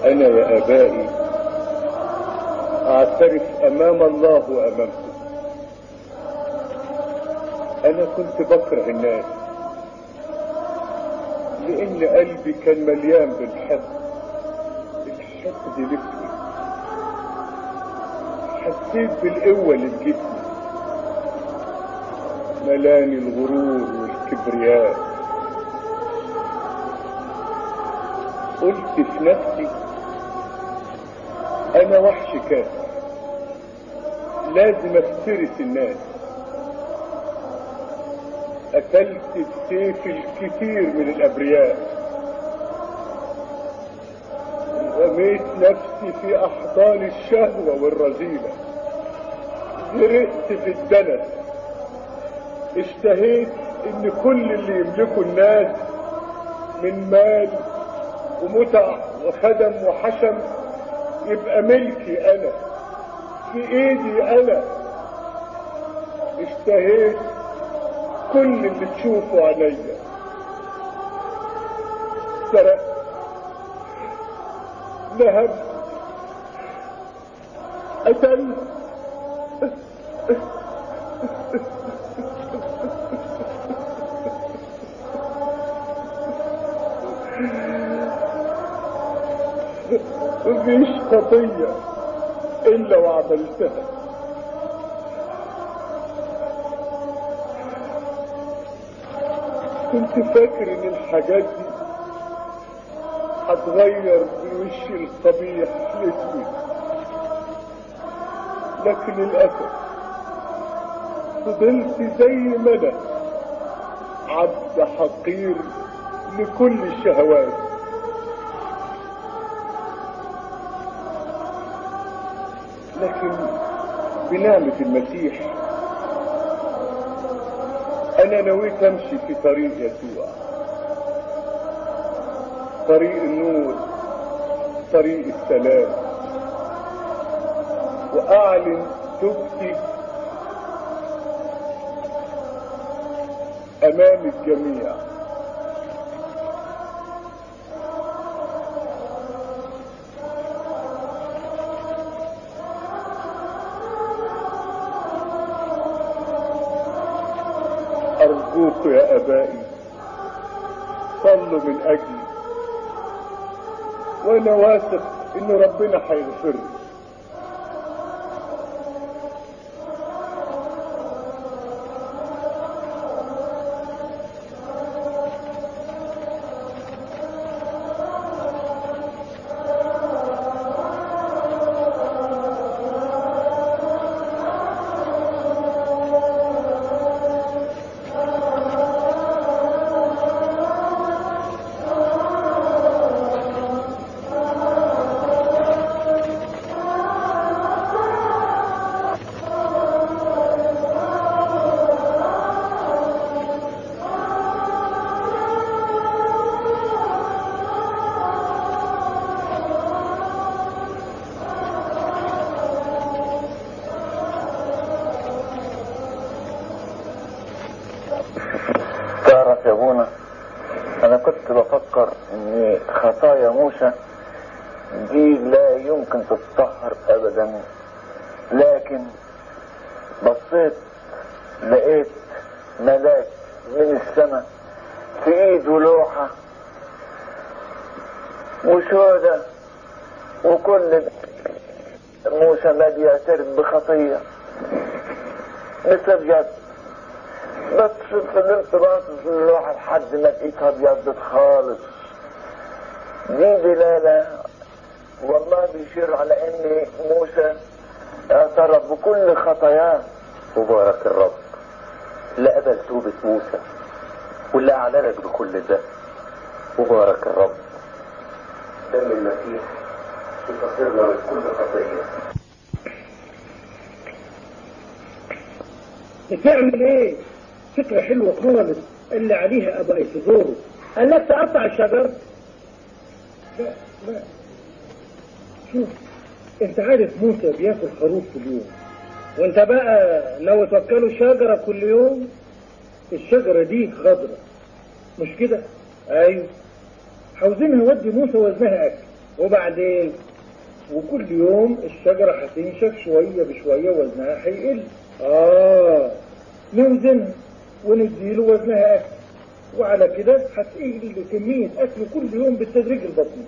أنا يا آبائي أعترف أمام الله وأمامكم أنا كنت بكره الناس لأن قلبي كان مليان بالحقد الحقد الأسود حسيت بالقوة اللي في جسمي ملاني الغرور والكبرياء قلت في نفسي انا وحش كافر لازم افترس الناس قتلت بسيف الكثير من الابرياء رميت نفسي في احضان الشهوة والرذيلة غرقت في الدنس اشتهيت ان كل اللي يملكه الناس من مال ومتع وخدم وحشم يبقى ملكي انا في ايدي انا اشتهيت كل اللي تشوفه عليا سرقت نهبت قتلت مفيش خطية إلا وعملتها كنت فاكر إن الحاجات دي هتغير من وش القبيح لاسود لكن للأسف فضلت زي ما أنا عبد حقير لكل الشهوات لكن بنعمة المسيح أنا نويت أمشي في طريق يسوع طريق النور طريق السلام وأعلن توبتي أمام الجميع أرجوك يا أبائي صلوا من أجلي وأنا واثق إن ربنا هيغفر لي تعرف يا ابونا انا كنت بفكر ان خطايا موسى دي لا يمكن تتطهر ابدا لكن بصيت لقيت ملاك من السماء في ايده لوحة وسودة وكل موسى ما بيعترف بخطية مثل بجد بس فضلت باصص للوحة لحد ما لقيتها ابيضت خالص دي دلالة والله بيشير على ان موسى اعترف بكل خطاياه مبارك الرب اللي قبل توبة موسى واللي أعلنك بكل ده مبارك الرب دم المسيح يطهرنا من كل خطية بتعمل ايه فكرة حلوة خالص اللي عليها ابا ايسيدورو قال لك تقطع الشجر لا لا شوف انت عارف موسى بياكل خروف في اليوم وانت بقى لو توكلوا شجرة كل يوم الشجرة دي خضرة مش كده ايوه عاوزين نودي موسى وزنها اكل وبعدين وكل يوم الشجرة هتنشف شوية بشوية وزنها هيقل اه نوزنها ونديله وزنها اكل وعلى كده هتقل كمية اكل كل يوم بالتدريج البطيء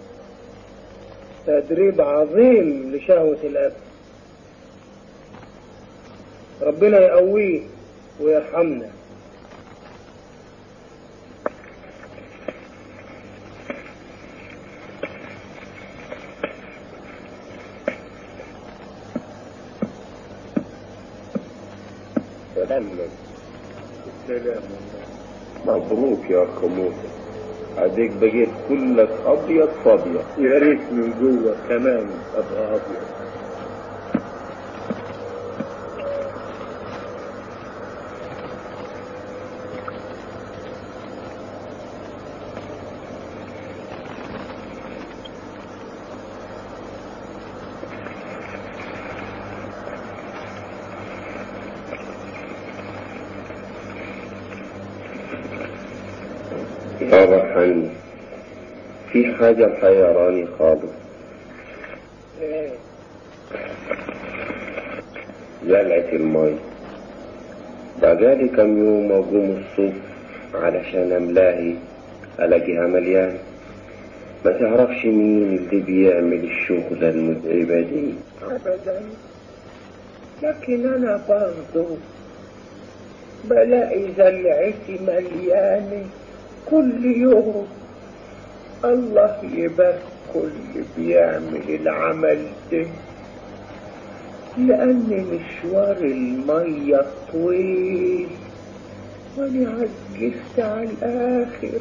تدريب عظيم لشهوة الاكل ربنا يقويه ويرحمنا سلام سلام مبروك يا اخ موسى اديك بقيت كلك ابيض فابيض يا ريت من جوه كمان ابقى ابيض بابا حني في حاجة محيراني خالص زلعة المي بقالي كم يوم اقوم الصبح علشان املاهي الاقيها مليان ما تعرفش مين اللي بيعمل الشغلة المتعبة دي ابدا لكن انا برضه بلاقي زلعتي مليانة كل يوم الله يبارك اللي بيعمل العمل ده لأن مشوار المية طويل وأنا عجزت على الآخر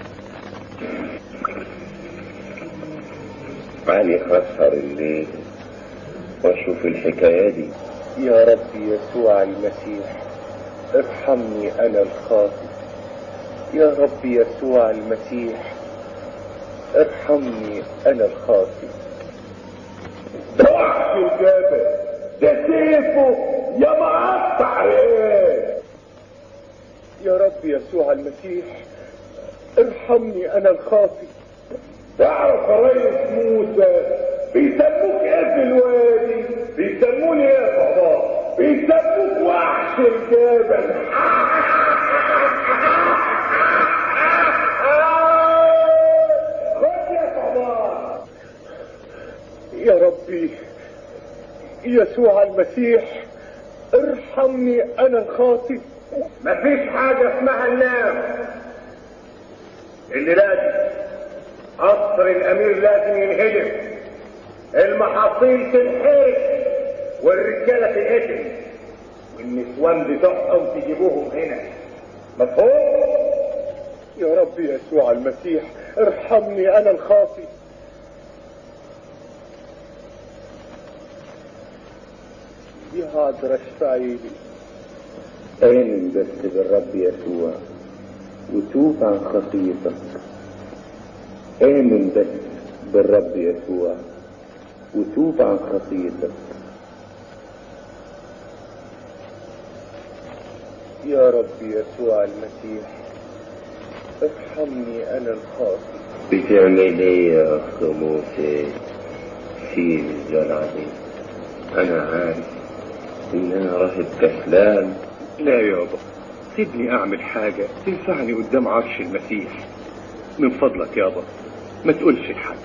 علي أسهر الليل وأشوف الحكاية دي يا رب يسوع المسيح ارحمني انا الخاطئ يا رب يسوع المسيح ارحمني انا الخاطئ وحش الجبل ده سيفه يا مقطع ايه يا رب يسوع المسيح ارحمني انا الخاطئ تعرف يا ريس موسى بيسموك ايه في الوادي بيسموني ايه يا بابا بيسموك وحش الجبل خد يا بابا يا ربي يسوع المسيح ارحمني انا الخاطئ مفيش حاجة اسمها النام اللي لازم قصر الامير لازم ينهدم المحاصيل تنحرق والرجالة تنقتل والنسوان بتوعهم تجيبوهم هنا مفهوم؟ يا رب يسوع المسيح ارحمني انا الخاطئ يا عذرا اشفعي لي آمن بس بالرب يسوع وتوب عن خطيتك آمن بس بالرب يسوع وتوب عن خطيتك يا رب يسوع المسيح ارحمني انا الخاطئ بتعمل ايه يا اخ موسى سيب الزرعة دي انا عارف ان انا راهب كسلان لا يابا سيبني اعمل حاجة تنفعني قدام عرش المسيح من فضلك يابا ما تقولش لحد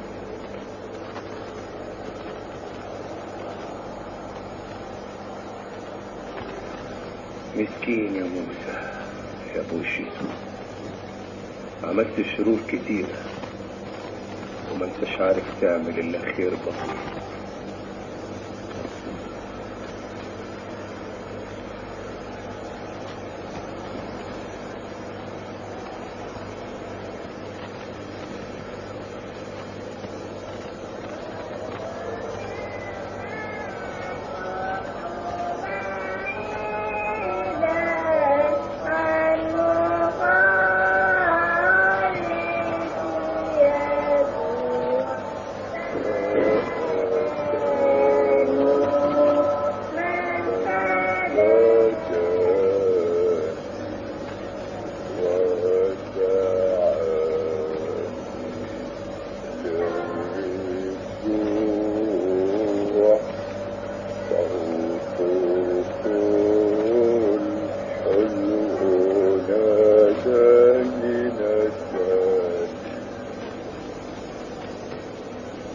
مسكين يا موسى يا ابو الشيطان عملت شرور كتيرة وما انتش عارف تعمل الا خير بسيط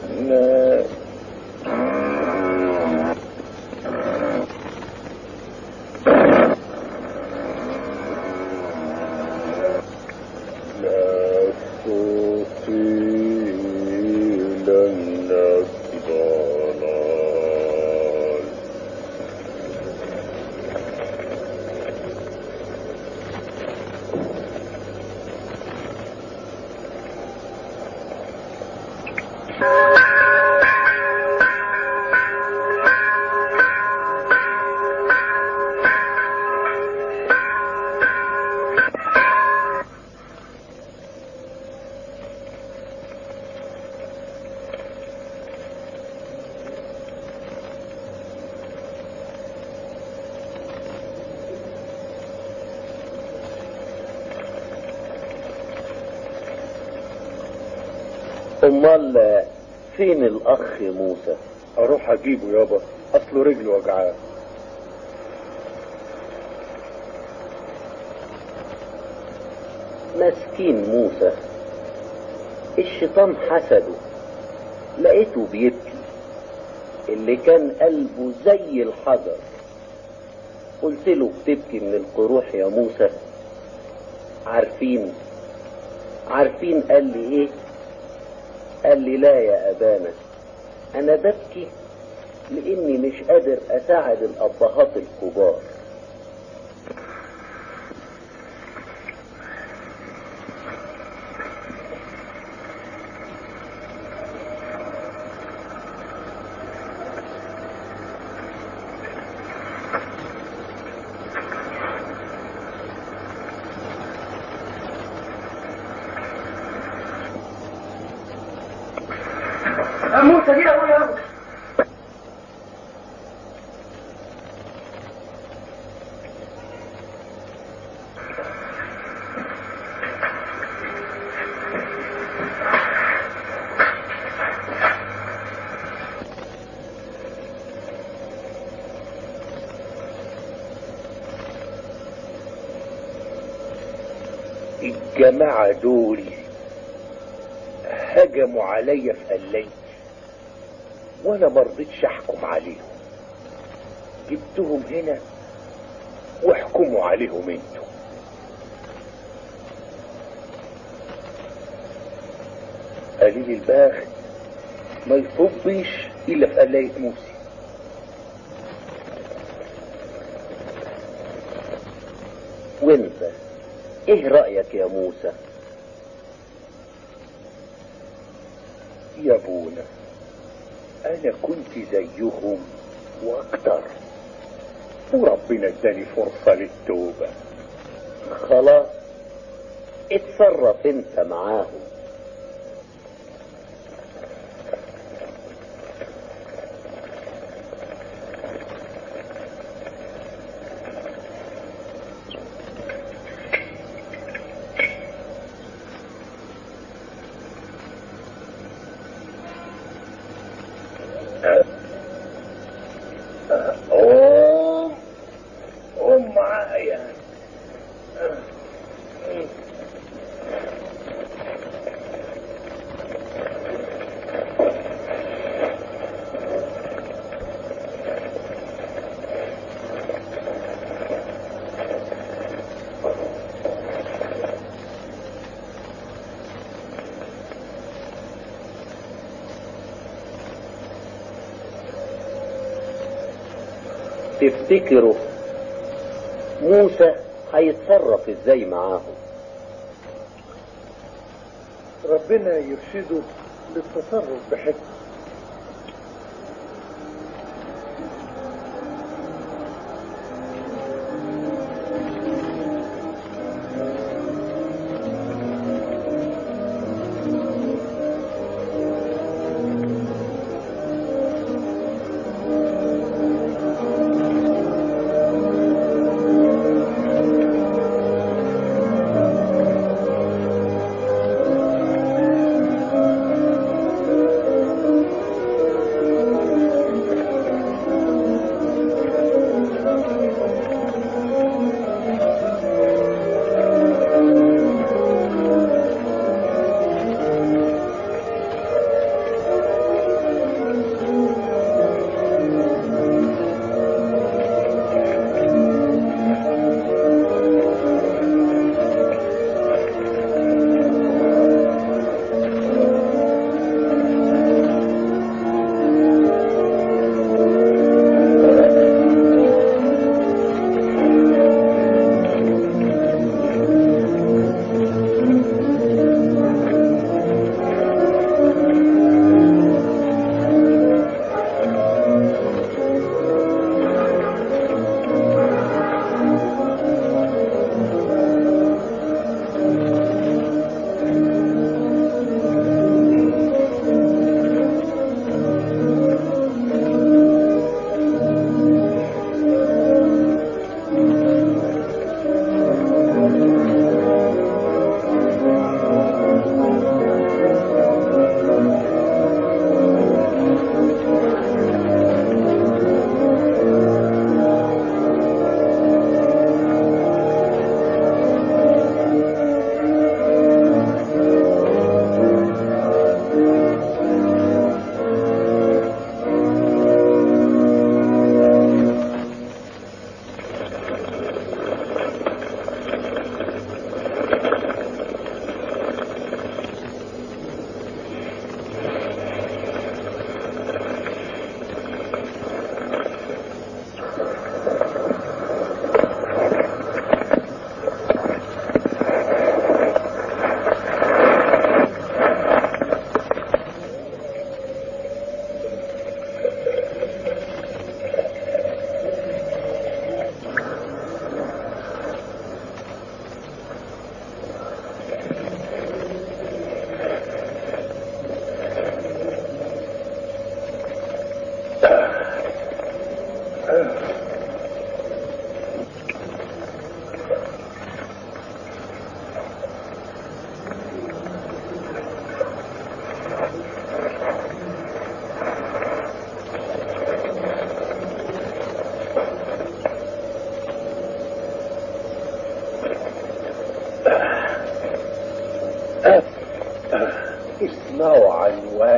لا تطيلن الضلال امال فين الاخ موسى اروح اجيبه يابا اصله رجله وجعاه مسكين موسى الشيطان حسده لقيته بيبكي اللي كان قلبه زي الحجر قلت له بتبكي من القروح يا موسى عارفين عارفين قال لي ايه قال لي لا يا ابانا انا ببكي لاني مش قادر اساعد الابهات الكبار موسى دي اهو يا الجماعة دول هجموا عليا في قليت وانا مرضتش احكم عليهم جبتهم هنا واحكموا عليهم انتوا قليل الباخت ما يصبش الا في قلاية موسى وانت ايه رأيك يا موسى يا ابونا انا كنت زيهم واكتر وربنا اداني فرصة للتوبة خلاص اتصرف انت معاهم قوم قوم معايا تفتكروا موسى هيتصرف ازاي معاهم ربنا يرشده للتصرف بحكمة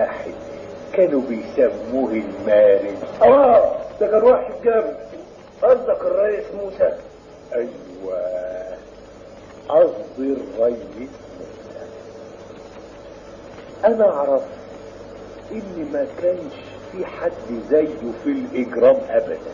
واحد كانوا بيسموه المارد اه ده كان واحد جامد قصدك الرئيس موسى ايوه قصدي الريس موسى انا اعرف ان ما كانش في حد زيه في الاجرام ابدا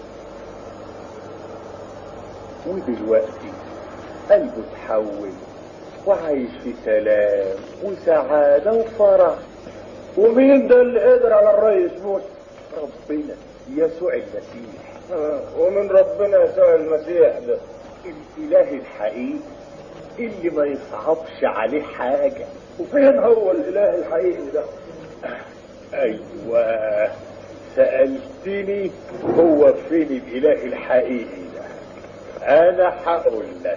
ودلوقتي قلبه اتحول وعايش في سلام وسعادة وفرح ومين ده اللي قدر على الرئيس موسى ربنا يسوع المسيح آه. ومن ربنا يسوع المسيح ده الاله الحقيقي اللي ما يصعبش عليه حاجة وفين هو الاله الحقيقي ده ايوه سألتني هو فين الاله الحقيقي ده انا هقول لك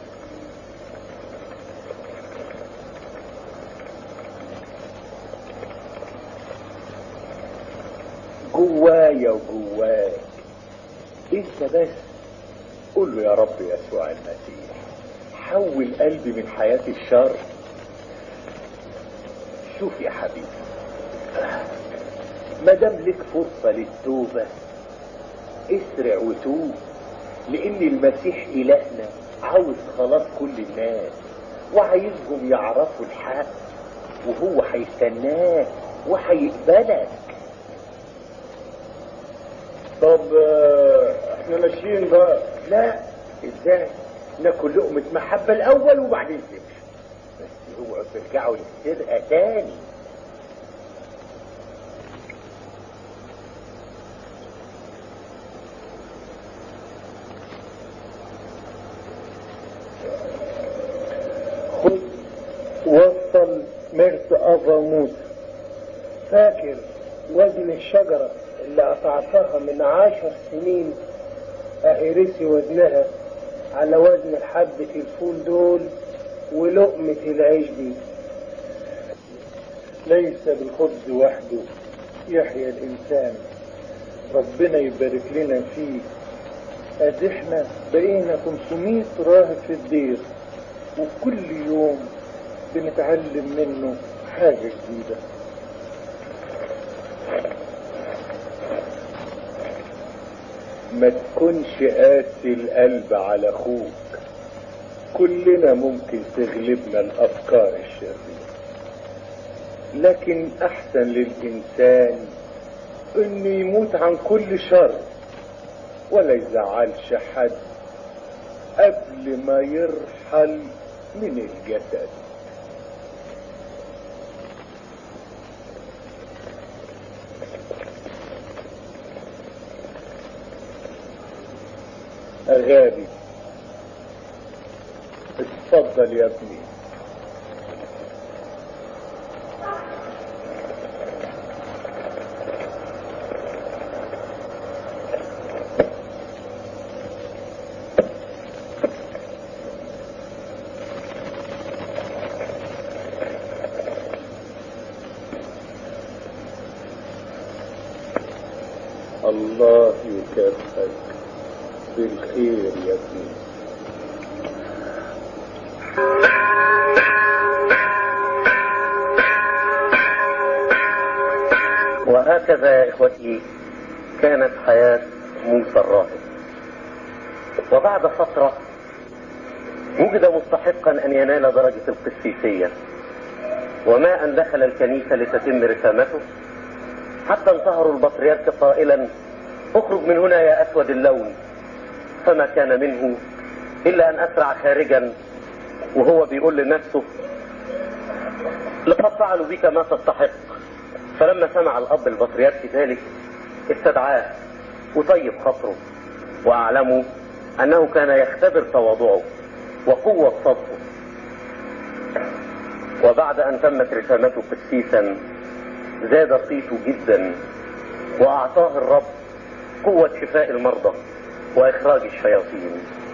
جوايا وجواك انت بس قول له يا رب يسوع المسيح حول قلبي من حياة الشر شوف يا حبيبي ما دام لك فرصة للتوبة اسرع وتوب لان المسيح الهنا عاوز خلاص كل الناس وعايزهم يعرفوا الحق وهو هيستناك وهيقبلك طب آه، احنا ماشيين بقى لا ازاي ناكل لقمة محبة الاول وبعدين تمشي بس اوعوا ترجعوا للسرقة تاني خد وصل مرس أبا موسى فاكر وزن الشجرة اللي قطعتها من عشر سنين أهرسي وزنها على وزن حبة الفول دول ولقمة العيش دي ليس بالخبز وحده يحيى الإنسان ربنا يبارك لنا فيه ادي احنا بقينا 500 راهب في الدير وكل يوم بنتعلم منه حاجة جديدة ما تكونش قاسي القلب على اخوك كلنا ممكن تغلبنا الافكار الشريرة لكن احسن للانسان انه يموت عن كل شر ولا يزعلش حد قبل ما يرحل من الجسد غابي اتفضل يا ابني الله يكافئك بالخير يا ابني وهكذا يا إخوتي كانت حياة موسى الراهب وبعد فترة وجد مستحقا أن ينال درجة القسيسية وما أن دخل الكنيسة لتتم رسامته حتى انتهروا البطريرك قائلا اخرج من هنا يا أسود اللون فما كان منه إلا أن أسرع خارجا وهو بيقول لنفسه لقد فعلوا بك ما تستحق فلما سمع الأب البطريرك ذلك استدعاه وطيب خطره وأعلمه أنه كان يختبر تواضعه وقوة صدقه وبعد أن تمت رسامته قسيسا زاد صيته جدا وأعطاه الرب قوة شفاء المرضى وإخراج الشياطين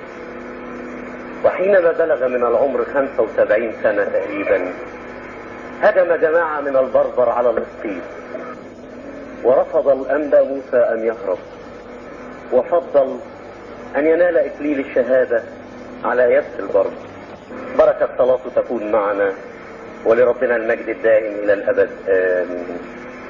وحينما بلغ من العمر 75 سنة تقريبا هجم جماعة من البربر على الاسقيط ورفض الأنبا موسى أن يهرب وفضل أن ينال إكليل الشهادة على يد البربر بركة صلاته تكون معنا ولربنا المجد الدائم إلى الأبد آمين